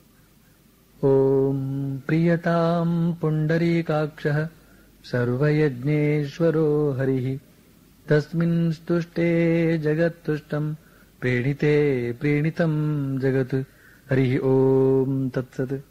ಓಂ ಪ್ರಿಯತಾಂ ಪುಂಡರೀಕಾಕ್ಷ ಸರ್ವಯಜ್ಞೇಶ್ವರೋ ಹರಿ ತಸ್ಮಿನ್ ಸ್ತುಷ್ಟೇ ಜಗತ್ತುಷ್ಟಂ ಪ್ರೇಣಿತೆ ಪ್ರೇಣಿತಂ ಜಗತ್ ಹರಿ ಓಂ ತತ್ಸತ್